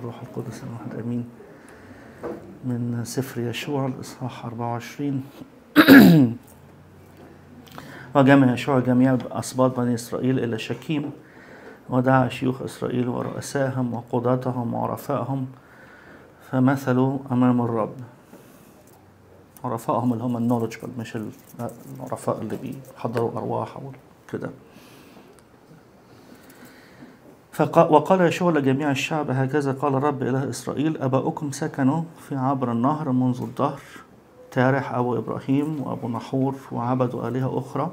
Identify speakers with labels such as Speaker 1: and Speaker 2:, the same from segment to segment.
Speaker 1: والروح القدس الواحد امين من سفر يشوع الاصحاح 24 وجمع يشوع جميع اسباط بني اسرائيل الى شكيم ودعا شيوخ اسرائيل ورؤساهم وقضاتهم وعرفائهم فمثلوا امام الرب عرفائهم اللي هم النولجبل مش العرفاء اللي بيحضروا ارواح وكده وقال يشوع لجميع الشعب هكذا قال الرب إله إسرائيل أباؤكم سكنوا في عبر النهر منذ الدهر تارح أبو إبراهيم وأبو نحور وعبدوا آلهة أخرى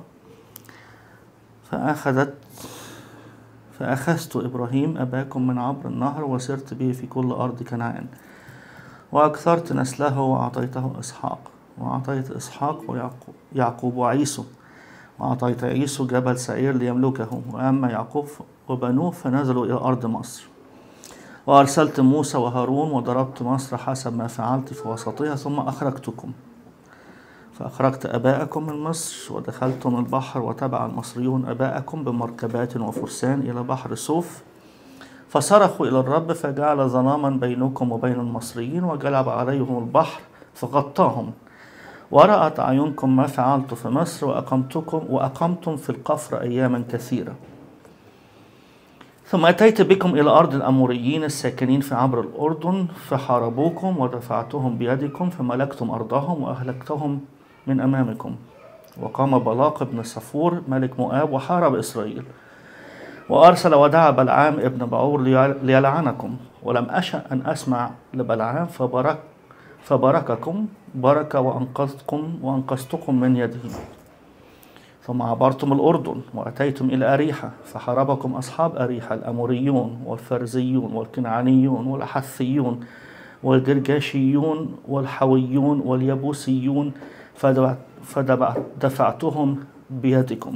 Speaker 1: فأخذت فأخذت إبراهيم أباكم من عبر النهر وسرت به في كل أرض كنعان وأكثرت نسله وأعطيته إسحاق وأعطيت إسحاق ويعقوب يعقوب وعيسو وأعطيت عيسو جبل سعير ليملكه وأما يعقوب وبنوه فنزلوا إلى أرض مصر وأرسلت موسى وهارون وضربت مصر حسب ما فعلت في وسطها ثم أخرجتكم فأخرجت أباءكم من مصر ودخلتم البحر وتبع المصريون أباءكم بمركبات وفرسان إلى بحر صوف فصرخوا إلى الرب فجعل ظلاما بينكم وبين المصريين وجلب عليهم البحر فغطاهم ورأت أعينكم ما فعلت في مصر وأقمتكم وأقمتم في القفر أياما كثيرة ثم أتيت بكم إلى أرض الأموريين الساكنين في عبر الأردن فحاربوكم ودفعتهم بيدكم فملكتم أرضهم وأهلكتهم من أمامكم وقام بلاق بن صفور ملك مؤاب وحارب إسرائيل وأرسل ودعا بلعام ابن بعور ليلعنكم ولم أشأ أن أسمع لبلعام فبارك فبارككم برك وأنقذتكم وأنقذتكم من يده ثم عبرتم الأردن وأتيتم إلى أريحة فحاربكم أصحاب أريحة الأموريون والفرزيون والكنعانيون والأحثيون والجرجاشيون والحويون واليبوسيون فدفعتهم بيدكم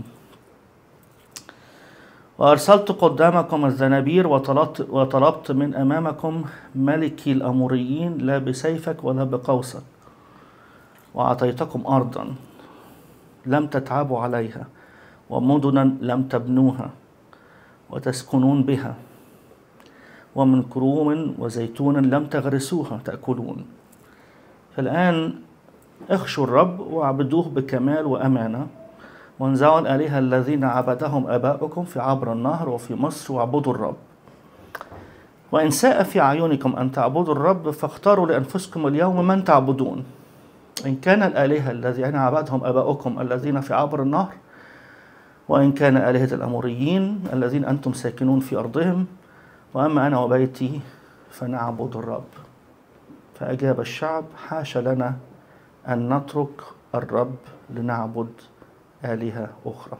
Speaker 1: وأرسلت قدامكم الزنابير وطلبت, وطلبت من أمامكم ملكي الأموريين لا بسيفك ولا بقوسك وأعطيتكم أرضا لم تتعبوا عليها ومدنا لم تبنوها وتسكنون بها ومن كروم وزيتون لم تغرسوها تأكلون فالآن اخشوا الرب واعبدوه بكمال وأمانة وانزعوا الآلهة الذين عبدهم آباؤكم في عبر النهر وفي مصر واعبدوا الرب وإن ساء في أعينكم أن تعبدوا الرب فاختاروا لأنفسكم اليوم من تعبدون إن كان الآلهة الذين عبدهم آباؤكم الذين في عبر النهر وإن كان آلهة الأموريين الذين أنتم ساكنون في أرضهم وأما أنا وبيتي فنعبد الرب فأجاب الشعب حاش لنا أن نترك الرب لنعبد آلهة أخرى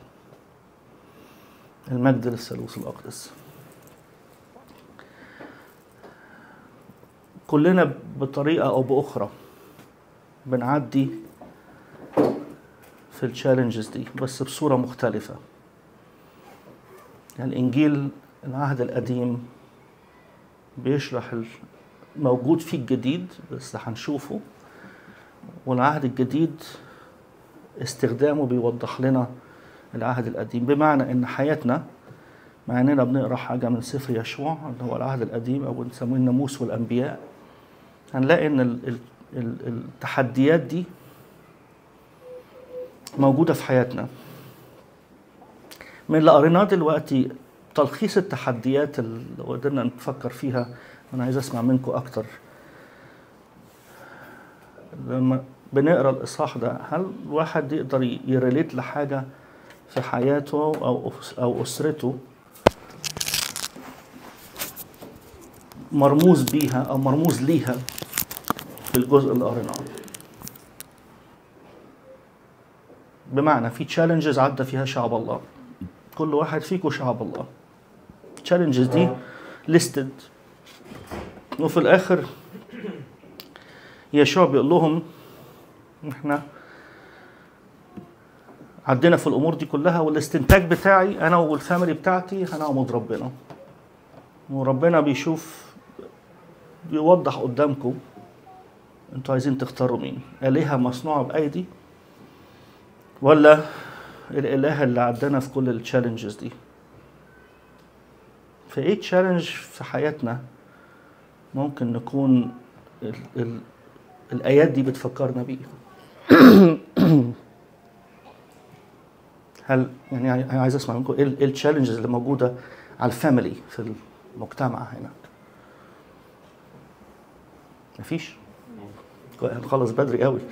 Speaker 1: المجد للثالوث الأقدس كلنا بطريقة أو بأخرى بنعدي في التشالنجز دي بس بصورة مختلفة يعني الإنجيل العهد القديم بيشرح موجود فيه الجديد بس هنشوفه والعهد الجديد استخدامه بيوضح لنا العهد القديم بمعنى ان حياتنا مع اننا بنقرا حاجه من سفر يشوع اللي هو العهد القديم او بنسميه الناموس والانبياء هنلاقي ان التحديات دي موجوده في حياتنا من اللي قريناه دلوقتي تلخيص التحديات اللي قدرنا نفكر فيها انا عايز اسمع منكم اكتر لما بنقرا الاصحاح ده هل الواحد يقدر يريليت لحاجه في حياته او او اسرته مرموز بيها او مرموز ليها في الجزء اللي قريناه بمعنى في تشالنجز عدى فيها شعب الله كل واحد فيكم شعب الله التشالنجز دي ليستد وفي الاخر يشوع بيقول لهم احنا عدينا في الامور دي كلها والاستنتاج بتاعي انا والفاميلي بتاعتي هنعبد ربنا وربنا بيشوف بيوضح قدامكم انتوا عايزين تختاروا مين آلهة مصنوعة بأيدي ولا الإله اللي عدانا في كل التشالنجز دي في ايه تشالنج في حياتنا ممكن نكون ال ال الايات دي بتفكرنا بيه هل يعني عاي- عايز اسمع منكم ايه التشالنجز اللي موجوده على الفاميلي في المجتمع هنا مفيش هنخلص بدري قوي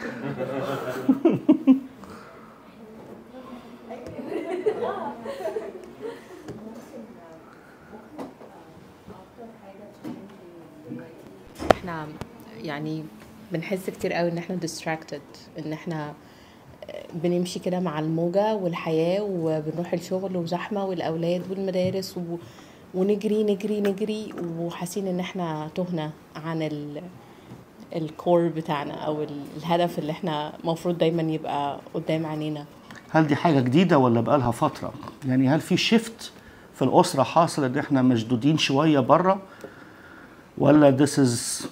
Speaker 2: احنا يعني بنحس كتير قوي ان احنا distracted ان احنا بنمشي كده مع الموجة والحياة وبنروح الشغل وزحمة والأولاد والمدارس و... ونجري نجري نجري وحاسين ان احنا تهنا عن ال... الكور بتاعنا او ال- الهدف اللي احنا المفروض دايما يبقى قدام عينينا
Speaker 1: هل دي حاجه جديده ولا بقالها فتره يعني هل في شيفت في الاسره حاصل ان احنا مشدودين شويه بره ولا this is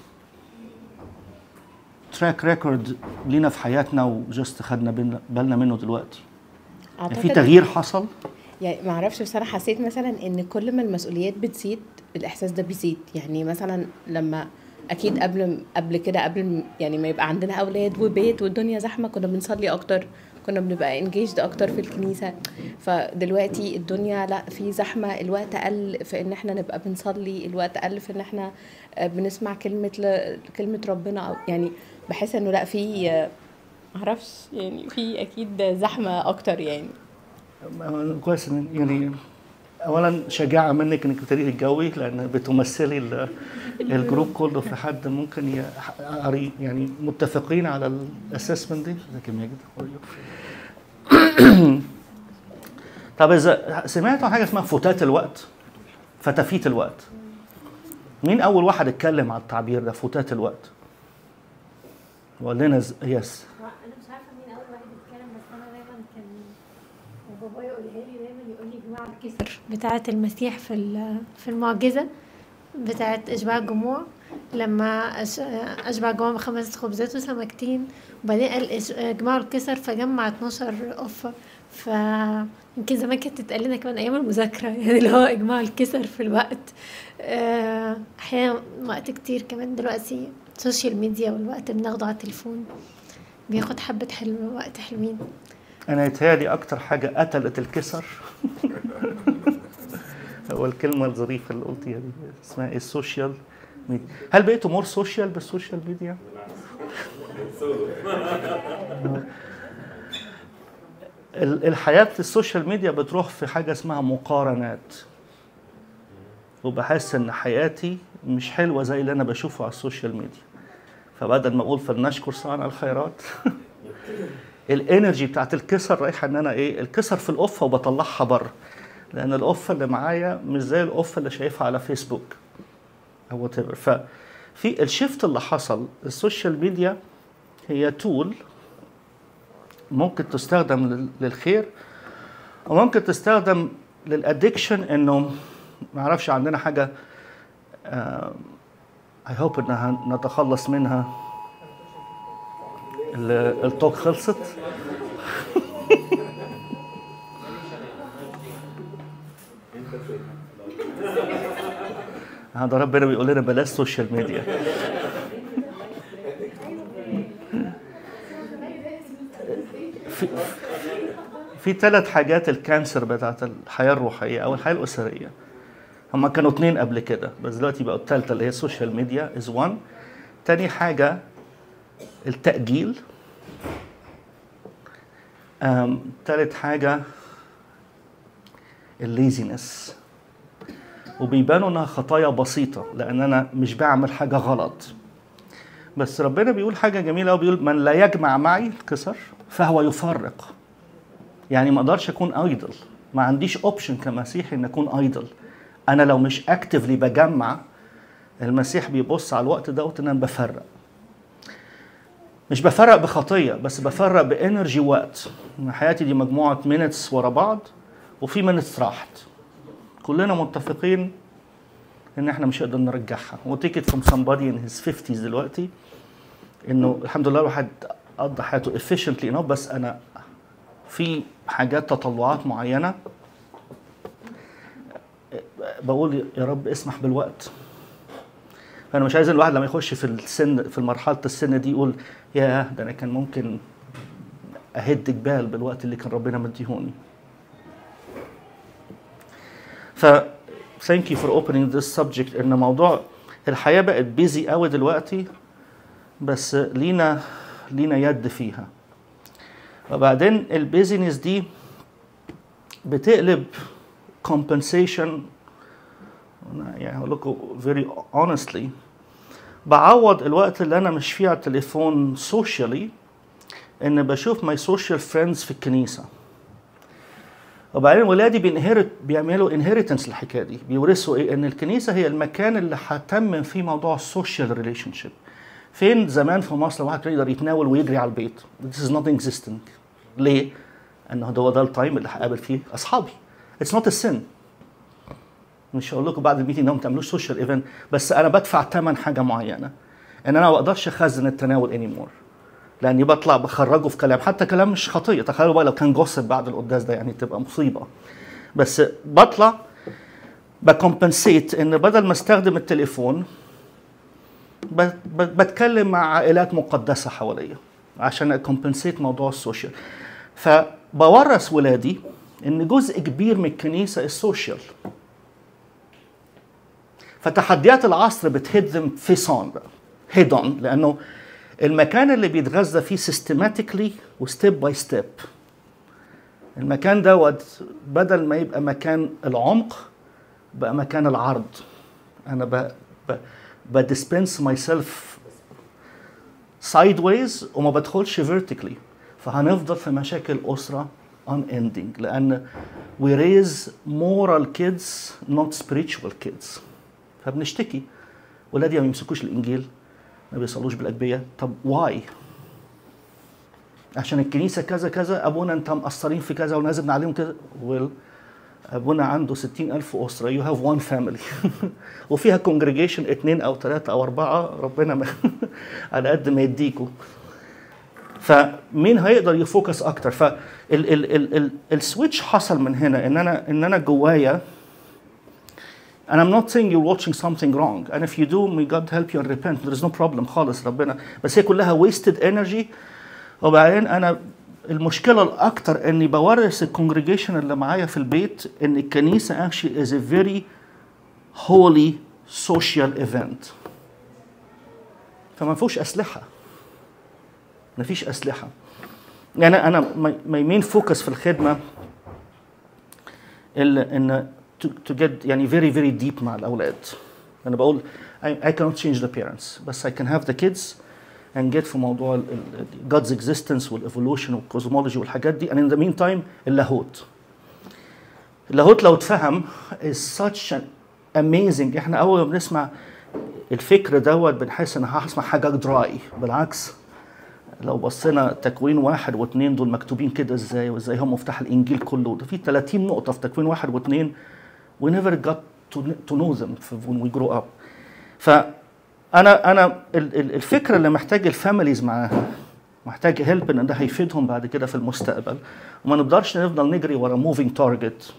Speaker 1: track record لينا في حياتنا وجست خدنا بالنا- بالنا منه دلوقتي يعني في
Speaker 2: أعتقد-
Speaker 1: تغيير حصل
Speaker 2: يعني ما اعرفش بس انا حسيت مثلا ان كل ما المسؤوليات بتزيد الاحساس ده بيزيد يعني مثلا لما اكيد قبل قبل كده قبل م- يعني ما يبقى عندنا اولاد وبيت والدنيا زحمه كنا بنصلي اكتر كنا بنبقى انجيجد اكتر في الكنيسه فدلوقتي الدنيا لا في زحمه الوقت قل في ان احنا نبقى بنصلي الوقت قل في ان احنا آه، بنسمع كلمه ل... كلمه ربنا أو يعني بحس انه لا في آه، معرفش يعني في اكيد زحمه اكتر يعني
Speaker 1: كويس إن- يعني اولا شجاعه منك انك بتريد الجوي لان بتمثلي ال- الجروب كله في حد ممكن ي- قري- يعني متفقين على الاسسمنت دي ازيك يا ماجد How are you? طب اذا سمعتوا حاجه اسمها فتات الوقت فتافيت الوقت مين اول واحد اتكلم على التعبير ده فتات الوقت وقال لنا ز- يس
Speaker 3: انا مش عارفه مين اول واحد يتكلم بس انا دايما كان بابايا يقولها لي دايما يقول لي جماعه الكسر بتاعه المسيح في ال- في المعجزه بتاعه اشباع الجموع لما أش- اشبع الجموع بخمس خبزات وسمكتين وبعدين قال إش- جماعة الكسر فجمع 12 قفة ف يمكن زمان كانت تتقال لنا كمان ايام المذاكره يعني اللي هو اجماع الكسر في الوقت آه، احيانا وقت كتير كمان دلوقتي السوشيال ميديا والوقت اللي بناخده على التليفون بياخد حبة حلو وقت حلوين
Speaker 1: انا يتهيألي اكتر حاجه قتلت الكسر هو الكلمه الظريفه اللي قلتيها دي اسمها ايه السوشيال ميديا هل بقيتوا مور سوشيال بالسوشيال ميديا ال- الحياه في السوشيال ميديا بتروح في حاجه اسمها مقارنات وبحس ان حياتي مش حلوه زي اللي انا بشوفه على السوشيال ميديا فبدل ما اقول فلنشكر صانع الخيرات الانرجي بتاعت الكسر رايحه ان انا ايه الكسر في القفه وبطلعها بره لان القفه اللي معايا مش زي القفه اللي شايفها على فيسبوك او وات ففي الشيفت اللي حصل السوشيال ميديا هي تول ممكن تستخدم لل- للخير وممكن تستخدم للادكشن انه ما اعرفش عندنا حاجه اي هوب انها نتخلص منها ال- التوك خلصت هذا ربنا بيقول لنا بلاش سوشيال ميديا في في ثلاث حاجات الكانسر بتاعت الحياه الروحيه او الحياه الاسريه هما كانوا اتنين قبل كده بس دلوقتي بقوا الثالثه اللي هي السوشيال ميديا از وان تاني حاجه التأجيل أم، تالت حاجة الليزينس وبيبانوا انها خطايا بسيطة لان انا مش بعمل حاجة غلط بس ربنا بيقول حاجة جميلة وبيقول من لا يجمع معي كسر فهو يفرق يعني ما اقدرش اكون ايدل ما عنديش اوبشن كمسيحي ان اكون ايدل انا لو مش اكتفلي بجمع المسيح بيبص على الوقت دوت ان انا بفرق مش بفرق بخطيه بس بفرق بانرجي وقت إن حياتي دي مجموعه مينتس ورا بعض وفي مينتس راحت كلنا متفقين ان احنا مش هنقدر نرجعها وتيكت فروم somebody in his 50s دلوقتي انه الحمد لله الواحد قضى حياته efficiently enough بس انا في حاجات تطلعات معينه بقول يا رب اسمح بالوقت فانا مش عايز الواحد لما يخش في السن في مرحله السن دي يقول يا ده انا كان ممكن اهد جبال بالوقت اللي كان ربنا مديهوني ف thank you for opening this subject ان موضوع الحياه بقت بيزي قوي دلوقتي بس لينا لينا يد فيها وبعدين البيزنس دي بتقلب compensation يعني هقول لكم very honestly بعوض الوقت اللي انا مش فيه على التليفون socially ان بشوف my social friends في الكنيسه وبعدين ولادي بينهرت بيعملوا انهيرتنس الحكايه دي بيورثوا ايه ان الكنيسه هي المكان اللي هتمم فيه موضوع السوشيال ريليشن شيب فين زمان في مصر واحد كان يقدر يتناول ويجري على البيت this is not existing ليه؟ انه هو ده التايم اللي هقابل فيه اصحابي اتس نوت السن مش هقول لكم بعد الميتنج ده ما تعملوش سوشيال ايفنت بس انا بدفع ثمن حاجه معينه ان انا ما اقدرش اخزن التناول اني مور لاني بطلع بخرجه في كلام حتى كلام مش خطيه تخيلوا بقى لو كان جوسب بعد القداس ده يعني تبقى مصيبه بس بطلع بكمبنسيت ان بدل ما استخدم التليفون ب- ب- بتكلم مع عائلات مقدسه حواليا عشان اكمبنسيت موضوع السوشيال فبورث ولادي ان جزء كبير من الكنيسه السوشيال فتحديات العصر بتهدم فيس اون بقى هيد اون لانه المكان اللي بيتغذى فيه سيستماتيكلي وستيب باي ستيب المكان دوت بدل ما يبقى مكان العمق بقى مكان العرض انا ب ب بديسبنس ماي سيلف سايد ويز وما بدخلش فيرتيكلي فهنفضل في مشاكل اسره unending لان we raise moral kids not spiritual kids فبنشتكي ولادي ما يمسكوش الانجيل ما بيصلوش بالاجبيه طب واي عشان الكنيسه كذا كذا ابونا انت مقصرين في كذا ولازم نعلمهم كذا ويل ابونا عنده ستين ألف أسرة يو هاف وان فاميلي وفيها كونجريجيشن اتنين أو ثلاثة أو أربعة ربنا ما على قد ما يديكوا فمين هيقدر يفوكس أكتر فال ال ال ال ال السويتش حصل من هنا إن أنا إن أنا جوايا And I'm not saying you're watching something wrong. And if you do, may God help you and repent. There is no problem خالص ربنا. بس هي كلها wasted energy. وبعدين أنا المشكلة الأكتر إني بورث الكونجريجيشن اللي معايا في البيت إن الكنيسة actually is a very holy social event. فما فيهوش أسلحة. ما فيش أسلحة. يعني أنا my main focus في الخدمة ال- إن to, to get يعني very very deep مع الأولاد. أنا بقول I, I cannot change the parents بس I can have the kids and get في موضوع ال- ال- God's existence والevolution والcosmology والحاجات دي and in the meantime اللاهوت. اللاهوت لو اتفهم is such an amazing احنا أول ما بنسمع الفكر دوت بنحس ان هسمع حاجة دراي بالعكس لو بصينا تكوين واحد واثنين دول مكتوبين كده ازاي وازاي هم مفتاح الانجيل كله ده في 30 نقطة في تكوين واحد واثنين we never got to, to know them when we grow up. فانا انا ال- ال- الفكره اللي محتاج الفاميليز معاها محتاج هيلب ان ده هيفيدهم بعد كده في المستقبل وما نقدرش نفضل نجري ورا موفينج تارجت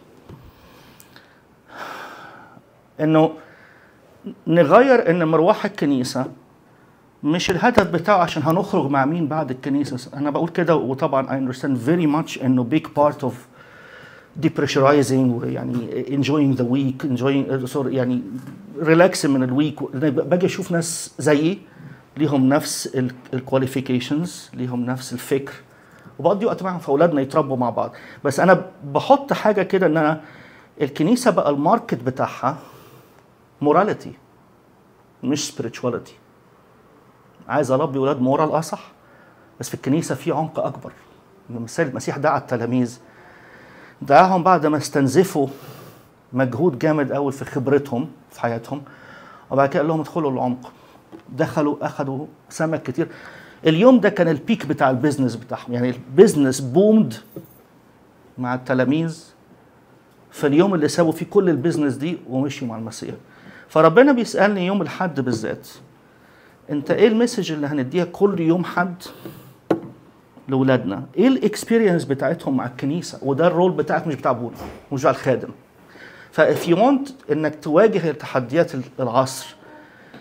Speaker 1: انه نغير ان مروح الكنيسه مش الهدف بتاعه عشان هنخرج مع مين بعد الكنيسه انا بقول كده وطبعا I understand very much انه big part of depressurizing ويعني enjoying the week enjoying sorry يعني relax من الويك باجي اشوف ناس زيي ليهم نفس الكواليفيكيشنز ليهم نفس الفكر وبقضي وقت معاهم فاولادنا يتربوا مع بعض بس انا بحط حاجه كده ان انا الكنيسه بقى الماركت بتاعها موراليتي مش سبيريتشواليتي عايز اربي ولاد مورال اه صح بس في الكنيسه في عمق اكبر مثال المسيح دعا التلاميذ دعاهم بعد ما استنزفوا مجهود جامد قوي في خبرتهم في حياتهم وبعد كده قال لهم ادخلوا العمق دخلوا اخذوا سمك كتير اليوم ده كان البيك بتاع البيزنس بتاعهم يعني البيزنس بومد مع التلاميذ في اليوم اللي سابوا فيه كل البيزنس دي ومشيوا مع المسيح فربنا بيسالني يوم الحد بالذات انت ايه المسج اللي هنديها كل يوم حد لاولادنا ايه الاكسبيرينس بتاعتهم مع الكنيسه وده الرول بتاعك مش بتاع ابونا مش بتاع الخادم فاف يو وانت انك تواجه تحديات العصر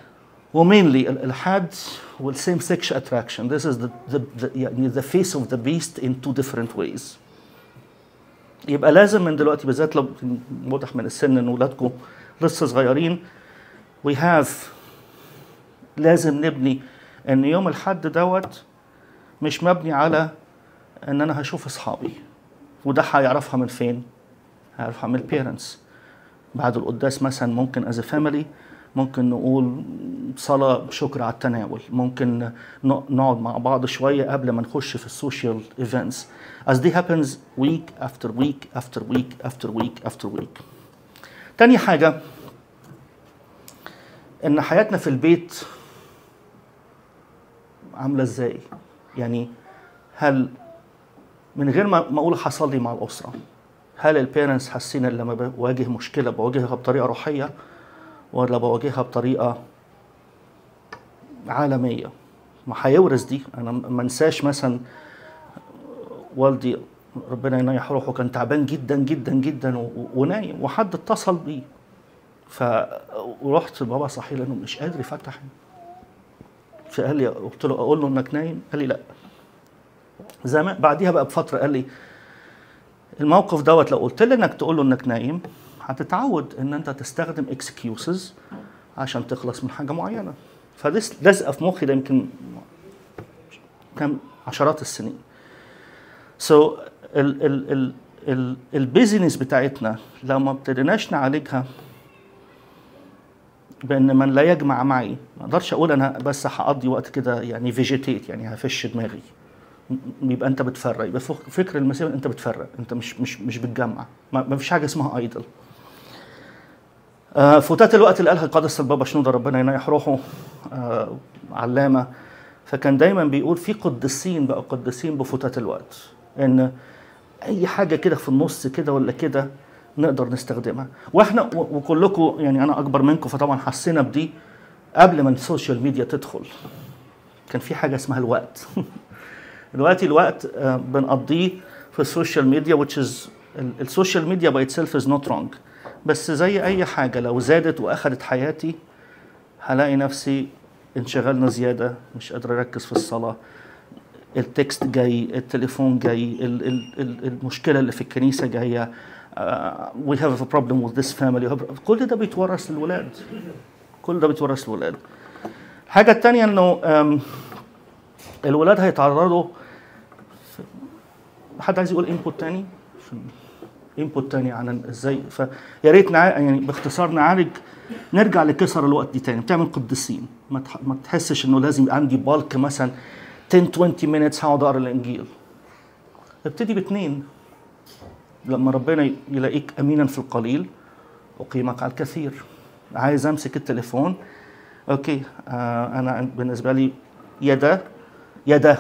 Speaker 1: ومينلي الالحاد والسيم سكش اتراكشن this is the, the, the يعني the face of the beast in two different ways يبقى لازم من دلوقتي بالذات لو واضح من السن ان اولادكم لسه صغيرين we have لازم نبني ان يوم الحد دوت مش مبني على ان انا هشوف اصحابي وده هيعرفها من فين؟ هيعرفها من البيرنتس بعد القداس مثلا ممكن از فاميلي ممكن نقول صلاة شكر على التناول ممكن ن- نقعد مع بعض شوية قبل ما نخش في السوشيال ايفنتس as this happens week after week after week after week after week تاني حاجة ان حياتنا في البيت عاملة ازاي يعني هل من غير ما ما اقول حصل لي مع الاسره هل البيرنتس حاسين ان لما بواجه مشكله بواجهها بطريقه روحيه ولا بواجهها بطريقه عالميه ما هيورث دي انا ما انساش مثلا والدي ربنا ينيح روحه كان تعبان جدا جدا جدا و- ونايم وحد اتصل بيه فرحت لبابا صحي لانه مش قادر يفتح فقال لي قلت له اقول له انك نايم قال لي لا زمان بعديها بقى بفتره قال لي الموقف دوت لو قلت لي انك تقول له انك نايم هتتعود ان انت تستخدم اكسكيوزز عشان تخلص من حاجه معينه فدي لازقه في مخي ده يمكن كم عشرات السنين سو so, ال ال ال ال البيزنس بتاعتنا لو ما ابتديناش نعالجها بان من لا يجمع معي ما اقدرش اقول انا بس هقضي وقت كده يعني فيجيتيت يعني هفش دماغي يبقى انت بتفرق يبقى فك- فكر المسيح انت بتفرق انت مش مش مش بتجمع ما ما فيش حاجه اسمها ايدل آه فتات الوقت اللي قالها القدس البابا شنودة ربنا ينيح روحه آه علامه فكان دايما بيقول في قديسين بقى قديسين بفتات الوقت ان اي حاجه كده في النص كده ولا كده نقدر نستخدمها واحنا و- وكلكم يعني انا اكبر منكم فطبعا حسينا بدي قبل ما السوشيال ميديا تدخل كان في حاجه اسمها الوقت دلوقتي الوقت آه، بنقضيه في السوشيال ميديا which is ال- السوشيال ميديا by itself is not wrong بس زي اي حاجه لو زادت واخدت حياتي هلاقي نفسي انشغلنا زياده مش قادر اركز في الصلاه التكست جاي التليفون جاي ال ال ال المشكله اللي في الكنيسه جايه وي هاف a problem with this family كل ده بيتورث للولاد كل ده بيتورث للولاد الحاجه الثانيه انه آم، الولاد هيتعرضوا في- حد عايز يقول انبوت تاني انبوت تاني عن ازاي فيا ريت نع... يعني باختصار نعالج نرجع لكسر الوقت دي تاني بتعمل قديسين ما, تح... ما تحسش انه لازم يبقى عندي بالك مثلا 10 20 minutes هقعد اقرا الانجيل ابتدي باثنين لما ربنا يلاقيك امينا في القليل اقيمك على الكثير عايز امسك التليفون اوكي آه انا بالنسبه لي يا ده يا ده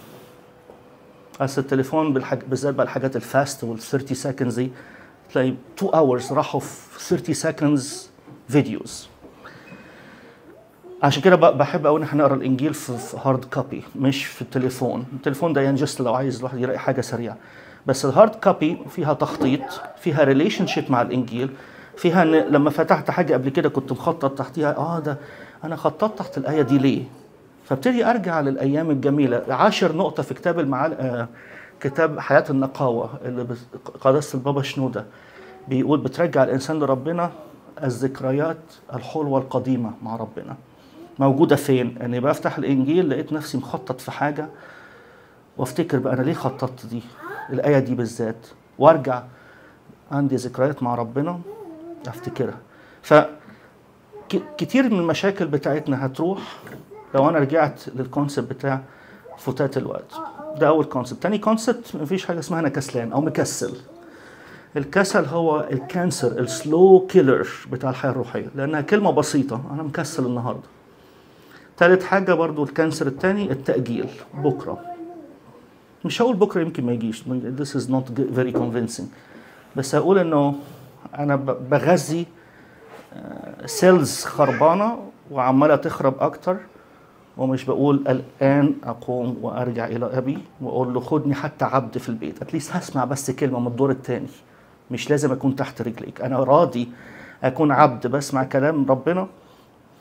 Speaker 1: اصل التليفون بالحاج... بالذات بقى الحاجات الفاست وال 30 سكندز دي تلاقي 2 اورز راحوا في 30 سكندز فيديوز عشان كده ب- بحب قوي ان احنا نقرا الانجيل في هارد كوبي مش في التليفون التليفون ده يعني جست لو عايز الواحد يلاقي حاجه سريعه بس الهارد كوبي فيها تخطيط فيها ريليشن شيب مع الانجيل فيها ان لما فتحت حاجه قبل كده كنت مخطط تحتيها اه ده انا خططت تحت الايه دي ليه فابتدي ارجع للايام الجميله عاشر نقطه في كتاب المعال... آه كتاب حياه النقاوه اللي بس- قداسه البابا شنوده بيقول بترجع الانسان لربنا الذكريات الحلوه القديمه مع ربنا موجوده فين اني بفتح الانجيل لقيت نفسي مخطط في حاجه وافتكر بقى انا ليه خططت دي الايه دي بالذات وارجع عندي ذكريات مع ربنا افتكرها ف ك- كتير من المشاكل بتاعتنا هتروح لو انا رجعت للكونسيبت بتاع فتات الوقت ده اول كونسيبت تاني كونسيبت مفيش حاجه اسمها انا كسلان او مكسل الكسل هو الكانسر السلو كيلر بتاع الحياه الروحيه لانها كلمه بسيطه انا مكسل النهارده تالت حاجه برضو الكانسر التاني التاجيل بكره مش هقول بكره يمكن ما يجيش this is not very convincing بس هقول انه انا ب- بغذي سيلز خربانه وعماله تخرب اكتر ومش بقول الان اقوم وارجع الى ابي واقول له خدني حتى عبد في البيت اتليست هسمع بس كلمه من الدور الثاني مش لازم اكون تحت رجليك انا راضي اكون عبد بسمع كلام ربنا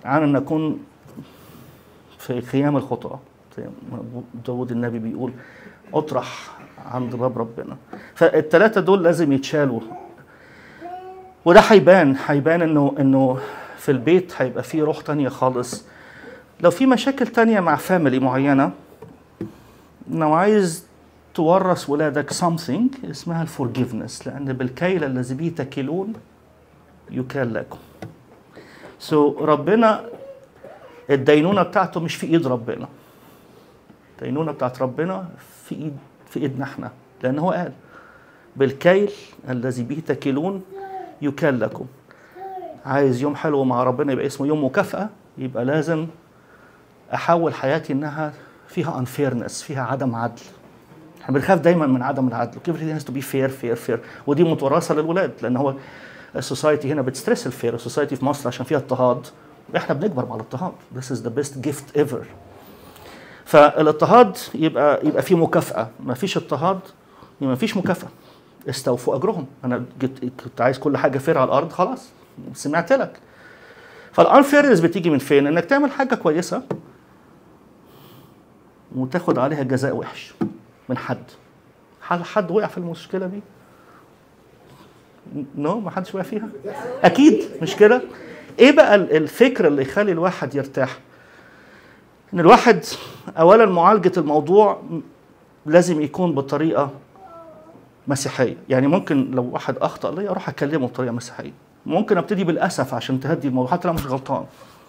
Speaker 1: عن ان نكون في خيام الخطأ زي ما داود النبي بيقول اطرح عند باب ربنا فالتلاتة دول لازم يتشالوا وده هيبان هيبان انه انه في البيت هيبقى فيه روح تانية خالص لو في مشاكل تانية مع فاميلي معينة لو عايز تورث ولادك something اسمها الفورجيفنس لأن بالكيل الذي به تكلون يكال لكم سو so, ربنا الدينونة بتاعته مش في إيد ربنا الدينونة بتاعت ربنا في إيد في إيدنا إحنا لأن هو قال بالكيل الذي به تكلون يكال لكم عايز يوم حلو مع ربنا يبقى اسمه يوم مكافأة يبقى لازم أحول حياتي إنها فيها unfairness فيها عدم عدل احنا بنخاف دايما من عدم العدل everything has to be fair fair fair ودي متورثه للولاد لان هو السوسايتي هنا بتسترس الفير السوسايتي في مصر عشان فيها اضطهاد احنا بنكبر مع الاضطهاد this is the best gift ever فالاضطهاد يبقى يبقى فيه مكافاه ما فيش اضطهاد يبقى ما فيش مكافاه استوفوا اجرهم انا جت كنت عايز كل حاجه فير على الارض خلاص سمعت لك فالانفيرنس بتيجي من فين انك تعمل حاجه كويسه وتاخد عليها جزاء وحش من حد هل حد وقع في المشكله دي نو ما حدش وقع فيها اكيد مش كده ايه بقى الفكر اللي يخلي الواحد يرتاح ان الواحد اولا معالجه الموضوع لازم يكون بطريقه مسيحيه يعني ممكن لو واحد اخطا لي اروح اكلمه بطريقه مسيحيه ممكن ابتدي بالاسف عشان تهدي الموضوع حتى لو مش غلطان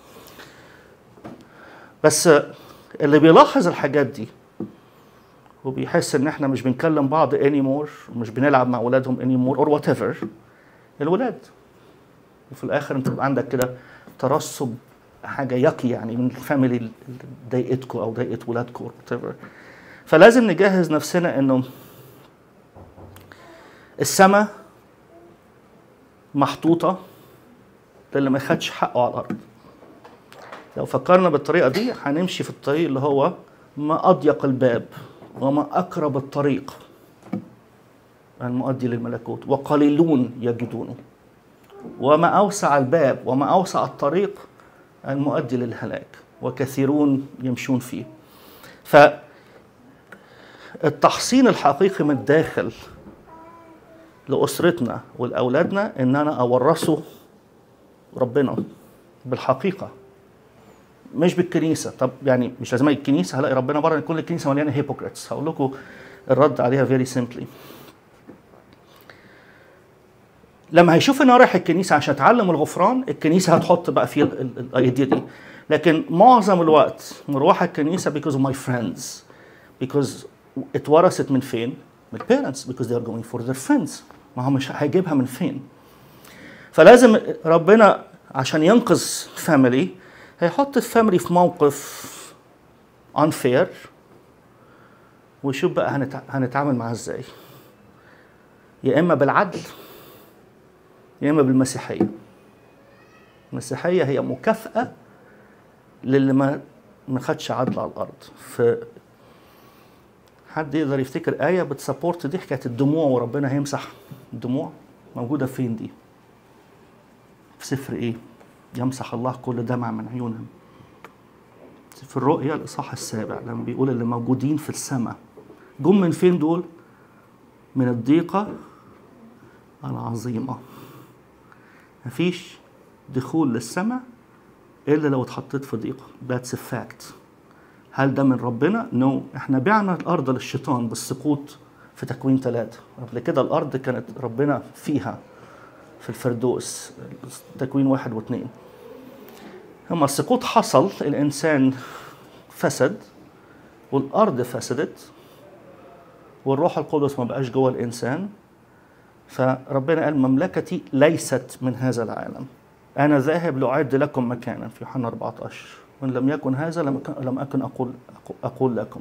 Speaker 1: بس اللي بيلاحظ الحاجات دي وبيحس ان احنا مش بنكلم بعض anymore ومش بنلعب مع اولادهم anymore or whatever الولاد وفي الاخر انت بيبقى عندك كده ترسب حاجه يقي يعني من الفاميلي اللي ضايقتكم او ضايقت ولادكم whatever فلازم نجهز نفسنا انه السماء محطوطه للي ما خدش حقه على الارض لو فكرنا بالطريقه دي هنمشي في الطريق اللي هو ما اضيق الباب وما أقرب الطريق المؤدي للملكوت وقليلون يجدونه وما أوسع الباب وما أوسع الطريق المؤدي للهلاك وكثيرون يمشون فيه فالتحصين الحقيقي من الداخل لأسرتنا ولأولادنا إن أنا أورثه ربنا بالحقيقة مش بالكنيسه طب يعني مش لازم الكنيسه هلاقي ربنا بره كل الكنيسه مليانه هيبوكريتس هقول لكم الرد عليها فيري سيمبلي لما هيشوف ان انا رايح الكنيسه عشان اتعلم الغفران الكنيسه هتحط بقى فيه الايديا دي لكن معظم الوقت مروح الكنيسه because of my friends because اتورثت من فين؟ من parents because they are going for their friends ما هو مش هيجيبها من فين فلازم ربنا عشان ينقذ فاميلي هيحط الفاميلي في موقف unfair ويشوف بقى هنتع... هنتعامل معاه ازاي يا اما بالعدل يا اما بالمسيحيه المسيحيه هي مكافاه للي ما ما خدش عدل على الارض ف حد يقدر يفتكر ايه بتسبورت دي حكايه الدموع وربنا هيمسح الدموع موجوده فين دي في سفر ايه يمسح الله كل دمع من عيونهم في الرؤيا الإصحاح السابع لما بيقول اللي موجودين في السماء جم من فين دول؟ من الضيقة العظيمة مفيش دخول للسماء إلا لو اتحطيت في ضيقة That's a fact هل ده من ربنا؟ نو no. احنا بعنا الأرض للشيطان بالسقوط في تكوين ثلاثة قبل كده الأرض كانت ربنا فيها في الفردوس تكوين واحد واثنين لما السقوط حصل الإنسان فسد والأرض فسدت والروح القدس ما بقاش جوه الإنسان فربنا قال مملكتي ليست من هذا العالم أنا ذاهب لأعد لكم مكانا في يوحنا 14 وإن لم يكن هذا لم لم أكن أقول أقول لكم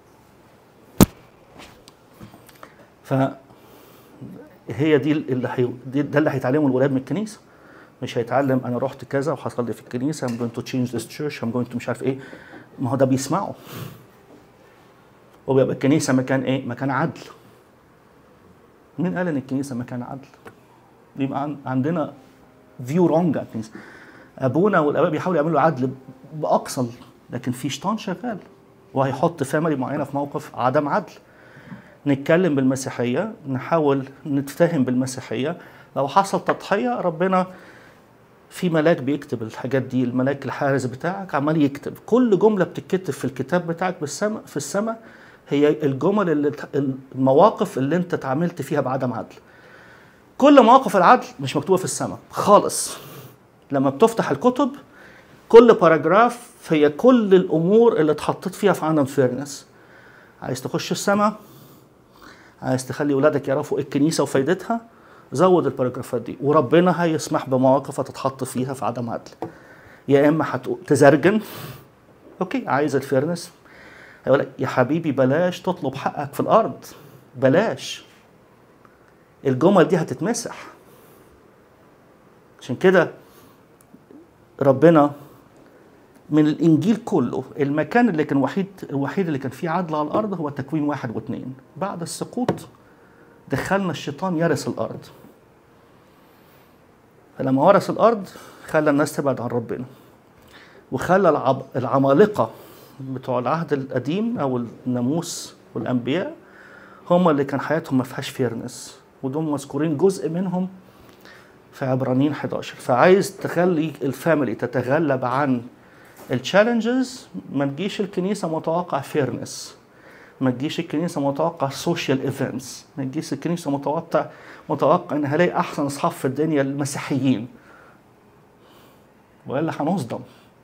Speaker 1: فهي دي اللي حي... ده اللي هيتعلمه الولاد من الكنيسه مش هيتعلم انا رحت كذا وحصل لي في الكنيسه I'm going to change this church I'm going to مش عارف ايه ما هو ده بيسمعه وبيبقى الكنيسه مكان ايه؟ مكان عدل مين قال ان الكنيسه مكان عدل؟ يبقى عندنا فيو رونج على الكنيسه ابونا والاباء بيحاولوا يعملوا عدل باقصى لكن في شيطان شغال وهيحط فاميلي معينه في موقف عدم عدل نتكلم بالمسيحيه نحاول نتفاهم بالمسيحيه لو حصل تضحيه ربنا في ملاك بيكتب الحاجات دي الملاك الحارس بتاعك عمال يكتب كل جمله بتتكتب في الكتاب بتاعك بالسماء في السماء هي الجمل اللي المواقف اللي انت اتعاملت فيها بعدم عدل كل مواقف العدل مش مكتوبه في السماء خالص لما بتفتح الكتب كل باراجراف هي كل الامور اللي اتحطيت فيها في عدم فيرنس عايز تخش السماء عايز تخلي ولادك يعرفوا ايه الكنيسه وفايدتها زود الباراجرافات دي وربنا هيسمح بمواقف هتتحط فيها في عدم عدل يا اما هتزرجن اوكي عايز الفيرنس هيقول لك يا حبيبي بلاش تطلب حقك في الارض بلاش الجمل دي هتتمسح عشان كده ربنا من الانجيل كله المكان اللي كان وحيد الوحيد اللي كان فيه عدل على الارض هو تكوين واحد واثنين بعد السقوط دخلنا الشيطان يرث الارض فلما ورث الارض خلى الناس تبعد عن ربنا وخلى العب... العمالقه بتوع العهد القديم او الناموس والانبياء هم اللي كان حياتهم ما فيهاش فيرنس ودول مذكورين جزء منهم في عبرانيين 11 فعايز تخلي الفاميلي تتغلب عن التشالنجز ما تجيش الكنيسه متوقع فيرنس ما تجيش الكنيسه متوقع سوشيال ايفنتس ما تجيش الكنيسه متوقع متوقع ان هلاقي احسن اصحاب في الدنيا المسيحيين والا هنصدم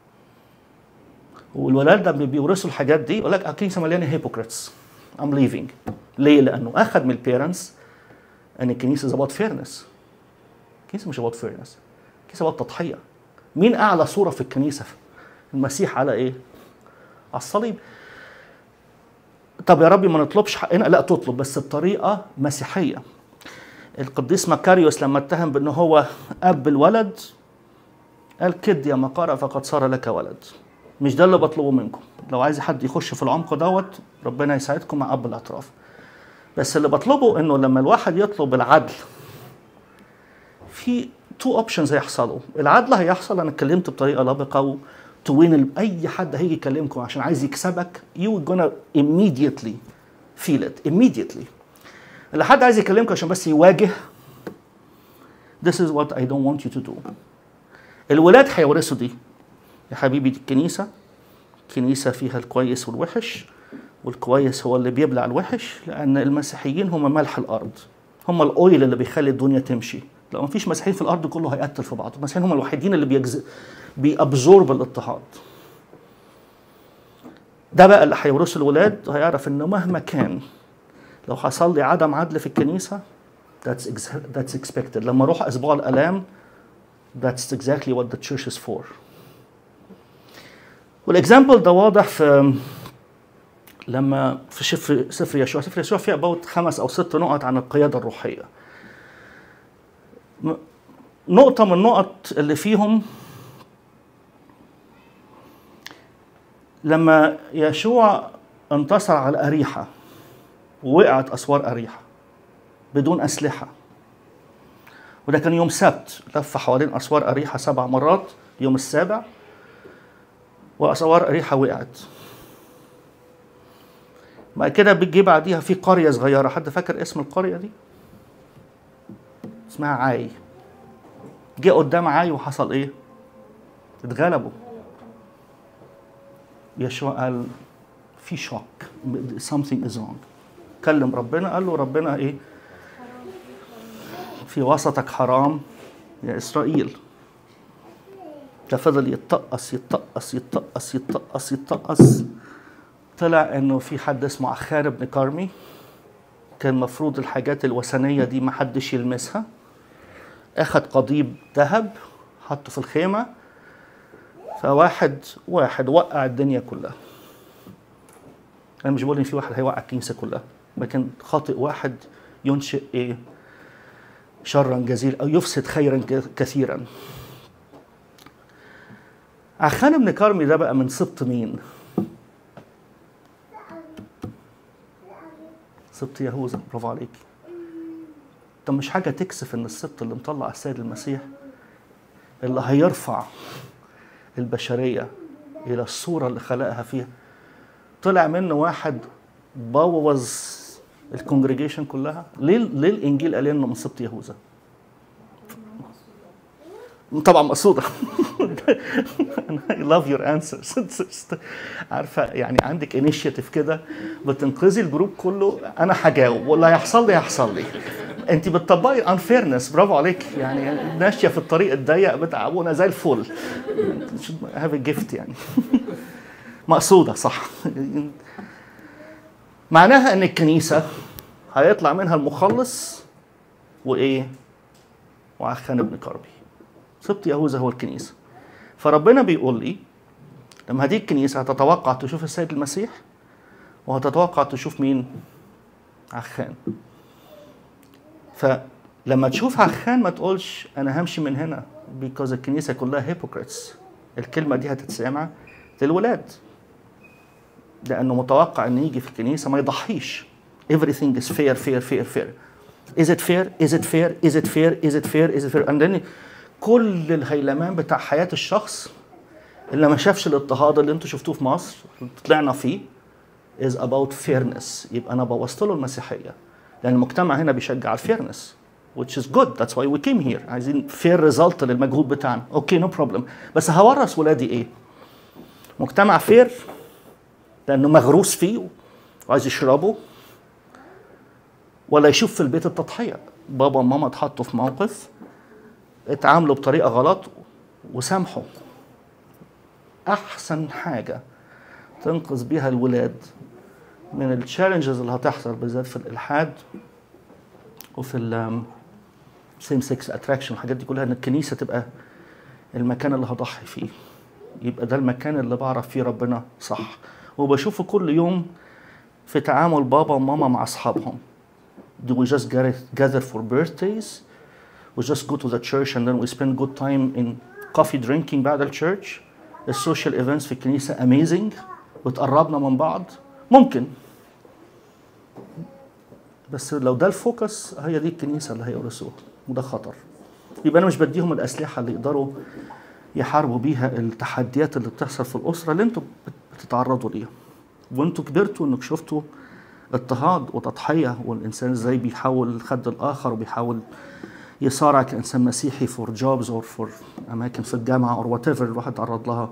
Speaker 1: والولاد لما بيورثوا الحاجات دي يقول لك الكنيسه مليانه هيبوكريتس ام ليفينج ليه؟ لانه اخذ من البيرنتس ان الكنيسه ظبط فيرنس الكنيسه مش ظبط فيرنس الكنيسه ظبط تضحيه مين اعلى صوره في الكنيسه المسيح على ايه على الصليب طب يا ربي ما نطلبش حقنا لا تطلب بس بطريقه مسيحيه القديس مكاريوس لما اتهم بان هو اب الولد قال كد يا مقارة فقد صار لك ولد مش ده اللي بطلبه منكم لو عايز حد يخش في العمق دوت ربنا يساعدكم مع اب الاطراف بس اللي بطلبه انه لما الواحد يطلب العدل في تو اوبشنز هيحصلوا العدل هيحصل انا اتكلمت بطريقه لبقه توين اي حد هيجي يكلمكم عشان عايز يكسبك you gonna immediately feel it immediately اللي حد عايز يكلمكم عشان بس يواجه this is what I don't want you to do الولاد هيورثوا دي يا حبيبي دي الكنيسة كنيسة فيها الكويس والوحش والكويس هو اللي بيبلع الوحش لأن المسيحيين هم ملح الأرض هم الأويل اللي بيخلي الدنيا تمشي لو مفيش مسيحيين في الأرض كله هيقتل في بعضه المسيحيين هم الوحيدين اللي بيجز... بيأبزورب الاضطهاد ده بقى اللي هيورثه الولاد هيعرف انه مهما كان لو حصل لي عدم عدل في الكنيسه that's, ex- that's expected لما اروح اسبوع الالام that's exactly what the church is for والاكزامبل ده واضح في لما في شفر سفر يشوع سفر يشوع فيه about خمس او ست نقط عن القياده الروحيه م- نقطه من النقط اللي فيهم لما يشوع انتصر على أريحة ووقعت أسوار أريحة بدون أسلحة وده كان يوم سبت لف حوالين أسوار أريحة سبع مرات يوم السابع وأسوار أريحة وقعت بعد كده بتجي بعديها في قرية صغيرة حد فاكر اسم القرية دي؟ اسمها عاي جه قدام عاي وحصل ايه؟ اتغلبوا يشوع قال في شوك something is wrong كلم ربنا قال له ربنا ايه في وسطك حرام يا اسرائيل ففضل يتطقص يتطقص يتطقص يتطقص يتطقص طلع انه في حد اسمه عخار بن كرمي كان مفروض الحاجات الوثنية دي ما حدش يلمسها اخد قضيب ذهب حطه في الخيمه فواحد واحد وقع الدنيا كلها انا مش بقول ان في واحد هيوقع الكنيسه كلها لكن خاطئ واحد ينشئ ايه شرا جزيلا او يفسد خيرا ك- كثيرا عخان بن كرمي ده بقى من سبط مين سبط يهوذا برافو عليك طب مش حاجه تكسف ان السبط اللي مطلع السيد المسيح اللي هيرفع البشريه الى الصوره اللي خلقها فيها طلع منه واحد بوظ الكونجريجيشن كلها ليه ليه الانجيل قال انه من سبط يهوذا طبعا مقصوده I love your answers عارفه يعني عندك انيشيتيف كده بتنقذي الجروب كله انا هجاوب واللي هيحصل لي هيحصل لي انت بتطبقي انفيرنس برافو عليك يعني ماشيه في الطريق الضيق بتاع ابونا زي الفل هاف جيفت يعني مقصوده صح معناها ان الكنيسه هيطلع منها المخلص وايه وعخان ابن كربي سبط يهوذا هو الكنيسه فربنا بيقول لي لما هذه الكنيسه هتتوقع تشوف السيد المسيح وهتتوقع تشوف مين عخان فلما تشوف عخان ما تقولش انا همشي من هنا بيكوز الكنيسه كلها هيبوكريتس الكلمه دي هتتسمع للولاد لانه متوقع ان يجي في الكنيسه ما يضحيش everything is fair fair fair fair is it fair is it fair is it fair is it fair is it fair and then كل الهيلمان بتاع حياه الشخص اللي ما شافش الاضطهاد اللي انتوا شفتوه في مصر اللي طلعنا فيه is about fairness يبقى انا بوظت له المسيحيه لان المجتمع هنا بيشجع الفيرنس which is good that's why we came here عايزين fair result للمجهود بتاعنا اوكي نو no بروبلم بس هورث ولادي ايه مجتمع فير لانه مغروس فيه وعايز يشربه ولا يشوف في البيت التضحيه بابا وماما اتحطوا في موقف اتعاملوا بطريقه غلط وسامحوا احسن حاجه تنقذ بيها الولاد من التشالنجز اللي هتحصل بالذات في الالحاد وفي ال سيم سكس اتراكشن الحاجات دي كلها ان الكنيسه تبقى المكان اللي هضحي فيه يبقى ده المكان اللي بعرف فيه ربنا صح وبشوفه كل يوم في تعامل بابا وماما مع اصحابهم do we just gather for birthdays we just go to the church and then we spend good time in coffee drinking بعد الشيرش السوشيال ايفنتس في الكنيسه amazing بتقربنا من بعض ممكن بس لو ده الفوكس هي دي الكنيسه اللي هيورثوها وده خطر يبقى انا مش بديهم الاسلحه اللي يقدروا يحاربوا بيها التحديات اللي بتحصل في الاسره اللي انتوا بتتعرضوا ليها وانتوا كبرتوا انك شفتوا اضطهاد وتضحيه والانسان ازاي بيحاول خد الاخر وبيحاول يصارع كانسان مسيحي فور جوبز اور فور اماكن في الجامعه اور وات ايفر الواحد تعرض لها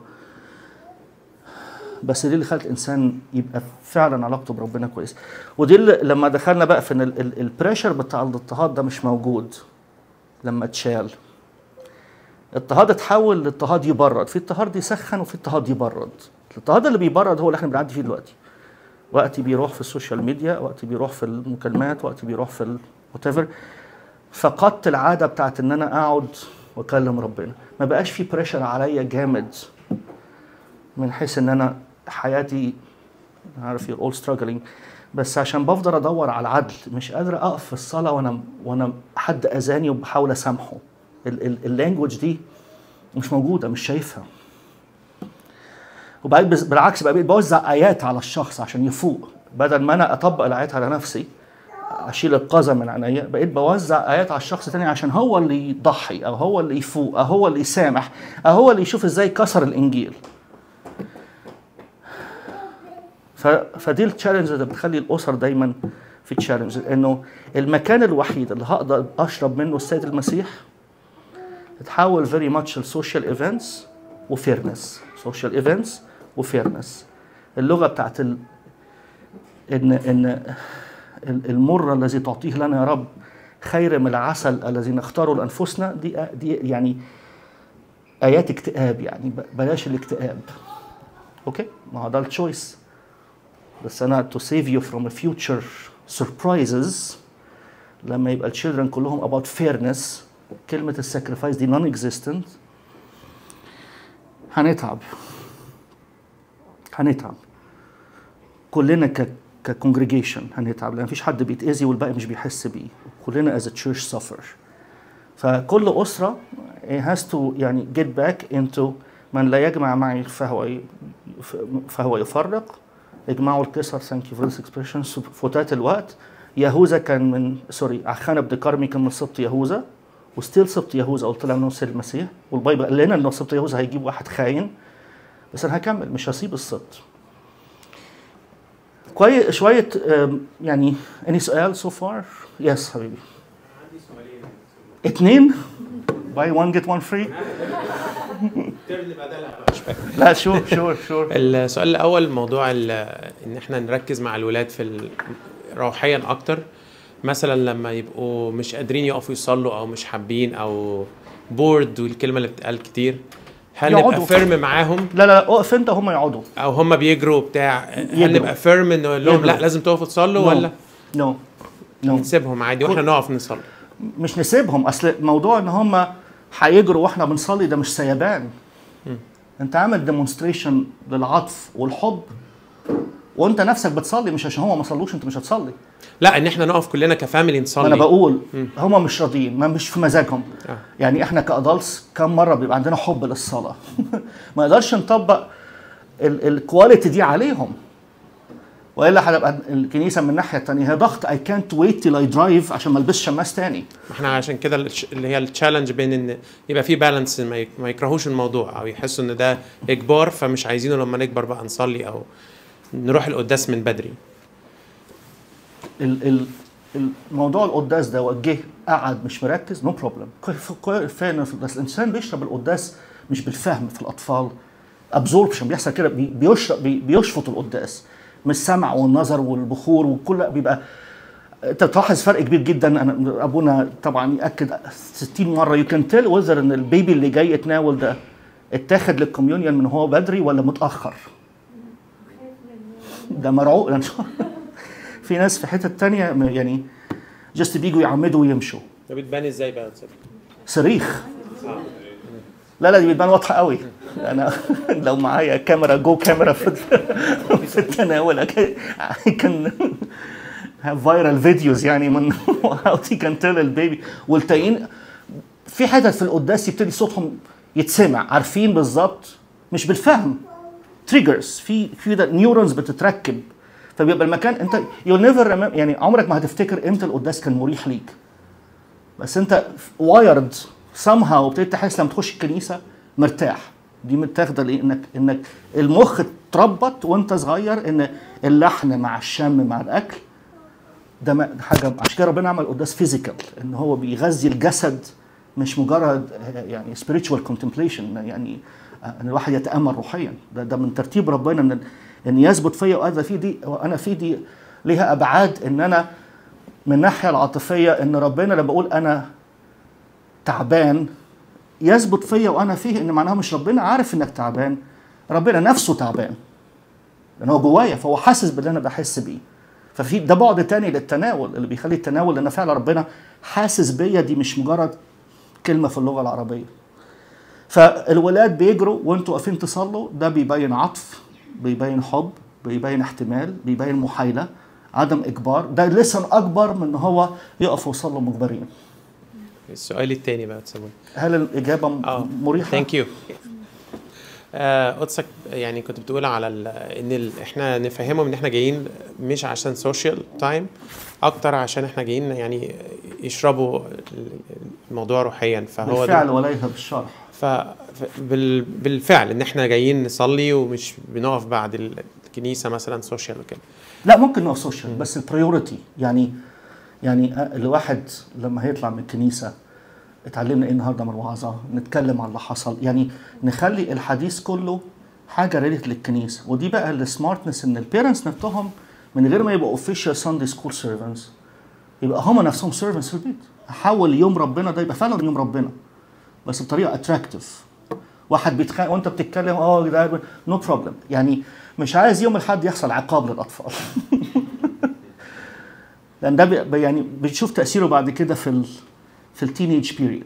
Speaker 1: بس دي اللي خلت الانسان يبقى فعلا علاقته بربنا كويس ودي اللي لما دخلنا بقى في ان البريشر بتاع الاضطهاد ده مش موجود لما اتشال اضطهاد اتحول لاضطهاد يبرد في اضطهاد يسخن وفي اضطهاد يبرد الاضطهاد اللي بيبرد هو اللي احنا بنعدي فيه دلوقتي وقت بيروح في السوشيال ميديا وقت بيروح في المكالمات وقت بيروح في وات فقدت العاده بتاعت ان انا اقعد واكلم ربنا ما بقاش في بريشر عليا جامد من حيث ان انا حياتي عارف يور اول ستراجلينج بس عشان بفضل ادور على العدل مش قادر اقف في الصلاه وانا وانا حد اذاني وبحاول اسامحه اللانجوج دي مش موجوده مش شايفها وبعدين بالعكس بقى بوزع ايات على الشخص عشان يفوق بدل ما انا اطبق الايات على نفسي اشيل القذى من عينيا بقيت بوزع ايات على الشخص الثاني عشان هو اللي يضحي او هو اللي يفوق او هو اللي يسامح او هو اللي يشوف ازاي كسر الانجيل ف... فدي التشالنج اللي بتخلي الاسر دايما في تشالنج انه المكان الوحيد اللي هقدر اشرب منه السيد المسيح تحول فيري ماتش السوشيال ايفنتس وفيرنس سوشيال ايفنتس وفيرنس اللغه بتاعت ال... ان ان المر الذي تعطيه لنا يا رب خير من العسل الذي نختاره لانفسنا دي دي يعني ايات اكتئاب يعني بلاش الاكتئاب اوكي ما هو ده التشويس بس انا to save you from a future surprises لما يبقى الشيلدرن كلهم about fairness كلمة الساكرفايس دي non existent هنتعب هنتعب كلنا ك ككونجريجيشن هنتعب لان مفيش حد بيتاذي والباقي مش بيحس بيه كلنا از تشيرش سفر فكل اسره has to يعني get back into من لا يجمع معي فهو فهو يفرق اجمعوا الكسر ثانك يو فور ذس اكسبريشن فتات الوقت يهوذا كان من سوري عخان بن كرمي كان من سبط يهوذا وستيل سبط يهوذا قلت لها انه سيد المسيح والبايبل قال لنا انه سبط يهوذا هيجيب واحد خاين بس انا هكمل مش هسيب السبط كويس شويه أم، يعني اني سؤال سو فار يس حبيبي
Speaker 4: عندي سؤالين
Speaker 1: اتنين باي 1 جيت 1 فري
Speaker 4: الترم اللي بعدها لا مش فاكر
Speaker 1: لا شور شور شور
Speaker 4: السؤال الاول موضوع ال- ان احنا نركز مع الولاد في ال- روحيا اكتر مثلا لما يبقوا مش قادرين يقفوا يصلوا او مش حابين او بورد والكلمه اللي بتتقال كتير هل
Speaker 1: يقعدوا.
Speaker 4: نبقى فيرم معاهم
Speaker 1: لا لا اقف انت هم يقعدوا
Speaker 4: او هم بيجروا بتاع هل
Speaker 1: يجروا.
Speaker 4: نبقى فيرم انه نقول لهم
Speaker 1: يجروا.
Speaker 4: لا لازم تقفوا تصلوا
Speaker 1: No.
Speaker 4: ولا
Speaker 1: نو نو
Speaker 4: نسيبهم عادي واحنا نقف نصلي
Speaker 1: مش نسيبهم اصل موضوع ان هم هيجروا واحنا بنصلي ده مش سيبان انت عامل ديمونستريشن للعطف والحب وانت نفسك بتصلي مش عشان هم ما صلوش انت مش هتصلي
Speaker 4: لا ان احنا نقف كلنا كفاميلي
Speaker 1: ما
Speaker 4: نصلي
Speaker 1: انا بقول
Speaker 4: مم.
Speaker 1: هم مش راضيين ما مش في مزاجهم
Speaker 4: آه.
Speaker 1: يعني احنا كادلتس كم مره بيبقى عندنا حب للصلاه ما نقدرش نطبق الكواليتي دي عليهم والا هتبقى الكنيسه من الناحيه الثانيه هي ضغط اي كانت ويت till اي درايف عشان ما البسش شماس تاني
Speaker 4: احنا عشان كده الش- اللي هي التشالنج بين ان يبقى في بالانس ما, يك- ما يكرهوش الموضوع او يحسوا ان ده اجبار فمش عايزينه لما نكبر بقى نصلي او نروح القداس من بدري
Speaker 1: ال ال الموضوع القداس ده وجه قعد مش مركز نو بروبلم كفايه ان بس الانسان بيشرب القداس مش بالفهم في الاطفال ابزوربشن بيحصل كده بي- بيشرب بي- بيشفط القداس من السمع والنظر والبخور وكل بيبقى انت بتلاحظ فرق كبير جدا انا ابونا طبعا ياكد 60 مره يو كان تيل وذر ان البيبي اللي جاي يتناول ده اتاخد للكوميونيون من هو بدري ولا متاخر ده مرعوب يعني في ناس في حتة تانية م- يعني جست بيجوا يعمدوا ويمشوا
Speaker 4: ده بتبان ازاي بقى
Speaker 1: صريخ لا لا دي بتبان واضحة قوي انا لو معايا كاميرا جو كاميرا في في التناول كان have viral فيديوز يعني من how he can tell البيبي والتانيين في حتت في القداس يبتدي صوتهم يتسمع عارفين بالظبط مش بالفهم تريجرز في في ده نيورونز بتتركب فبيبقى المكان انت يو نيفر يعني عمرك ما هتفتكر امتى القداس كان مريح ليك بس انت وايرد somehow ابتديت تحس لما تخش الكنيسه مرتاح دي متاخده ليه انك انك المخ اتربط وانت صغير ان اللحن مع الشم مع الاكل ده ما- ده حاجه عشان كده ربنا عمل قداس فيزيكال ان هو بيغذي الجسد مش مجرد آه، يعني spiritual contemplation يعني آه، ان الواحد يتامل روحيا ده ده من ترتيب ربنا ان ان يثبت فيا وانا في دي وانا في دي ليها ابعاد ان انا من الناحيه العاطفيه ان ربنا لما بقول انا تعبان يثبت فيا وانا فيه ان معناها مش ربنا عارف انك تعبان ربنا نفسه تعبان لان هو جوايا فهو حاسس باللي انا بحس بيه ففي ده بعد تاني للتناول اللي بيخلي التناول لان فعلا ربنا حاسس بيا دي مش مجرد كلمه في اللغه العربيه فالولاد بيجروا وانتوا واقفين تصلوا ده بيبين عطف بيبين حب بيبين احتمال بيبين محايله عدم اجبار ده لسن اكبر من ان هو يقفوا يصلوا مجبرين
Speaker 4: السؤال التاني بقى تسوي
Speaker 1: هل الاجابه م-
Speaker 4: اه
Speaker 1: مريحه
Speaker 4: ثانك يو قدسك يعني كنت بتقول على ال ان ال احنا نفهمهم ان احنا جايين مش عشان سوشيال تايم اكتر عشان احنا جايين يعني يشربوا الموضوع روحيا فهو ده
Speaker 1: بالفعل وليس بالشرح
Speaker 4: ف ف- بال- بالفعل ان احنا جايين نصلي ومش بنقف بعد الكنيسه مثلا سوشيال وكده
Speaker 1: لا ممكن نقف سوشيال بس البريورتي يعني يعني أ- الواحد لما هيطلع من الكنيسه اتعلمنا ايه النهارده من الوعظه نتكلم عن اللي حصل يعني نخلي الحديث كله حاجه ريليت للكنيسه ودي بقى السمارتنس ان البيرنتس نفسهم من غير ما يبقوا اوفيشال ساندي سكول سيرفنتس يبقى هم نفسهم سيرفنتس في البيت حول يوم ربنا ده يبقى فعلا يوم ربنا بس بطريقه اتراكتيف واحد بيتخانق وانت بتتكلم اه ده نو بروبلم يعني مش عايز يوم الاحد يحصل عقاب للاطفال لان ده بي- بي- يعني بتشوف تاثيره بعد كده في ال في التينيج بيريد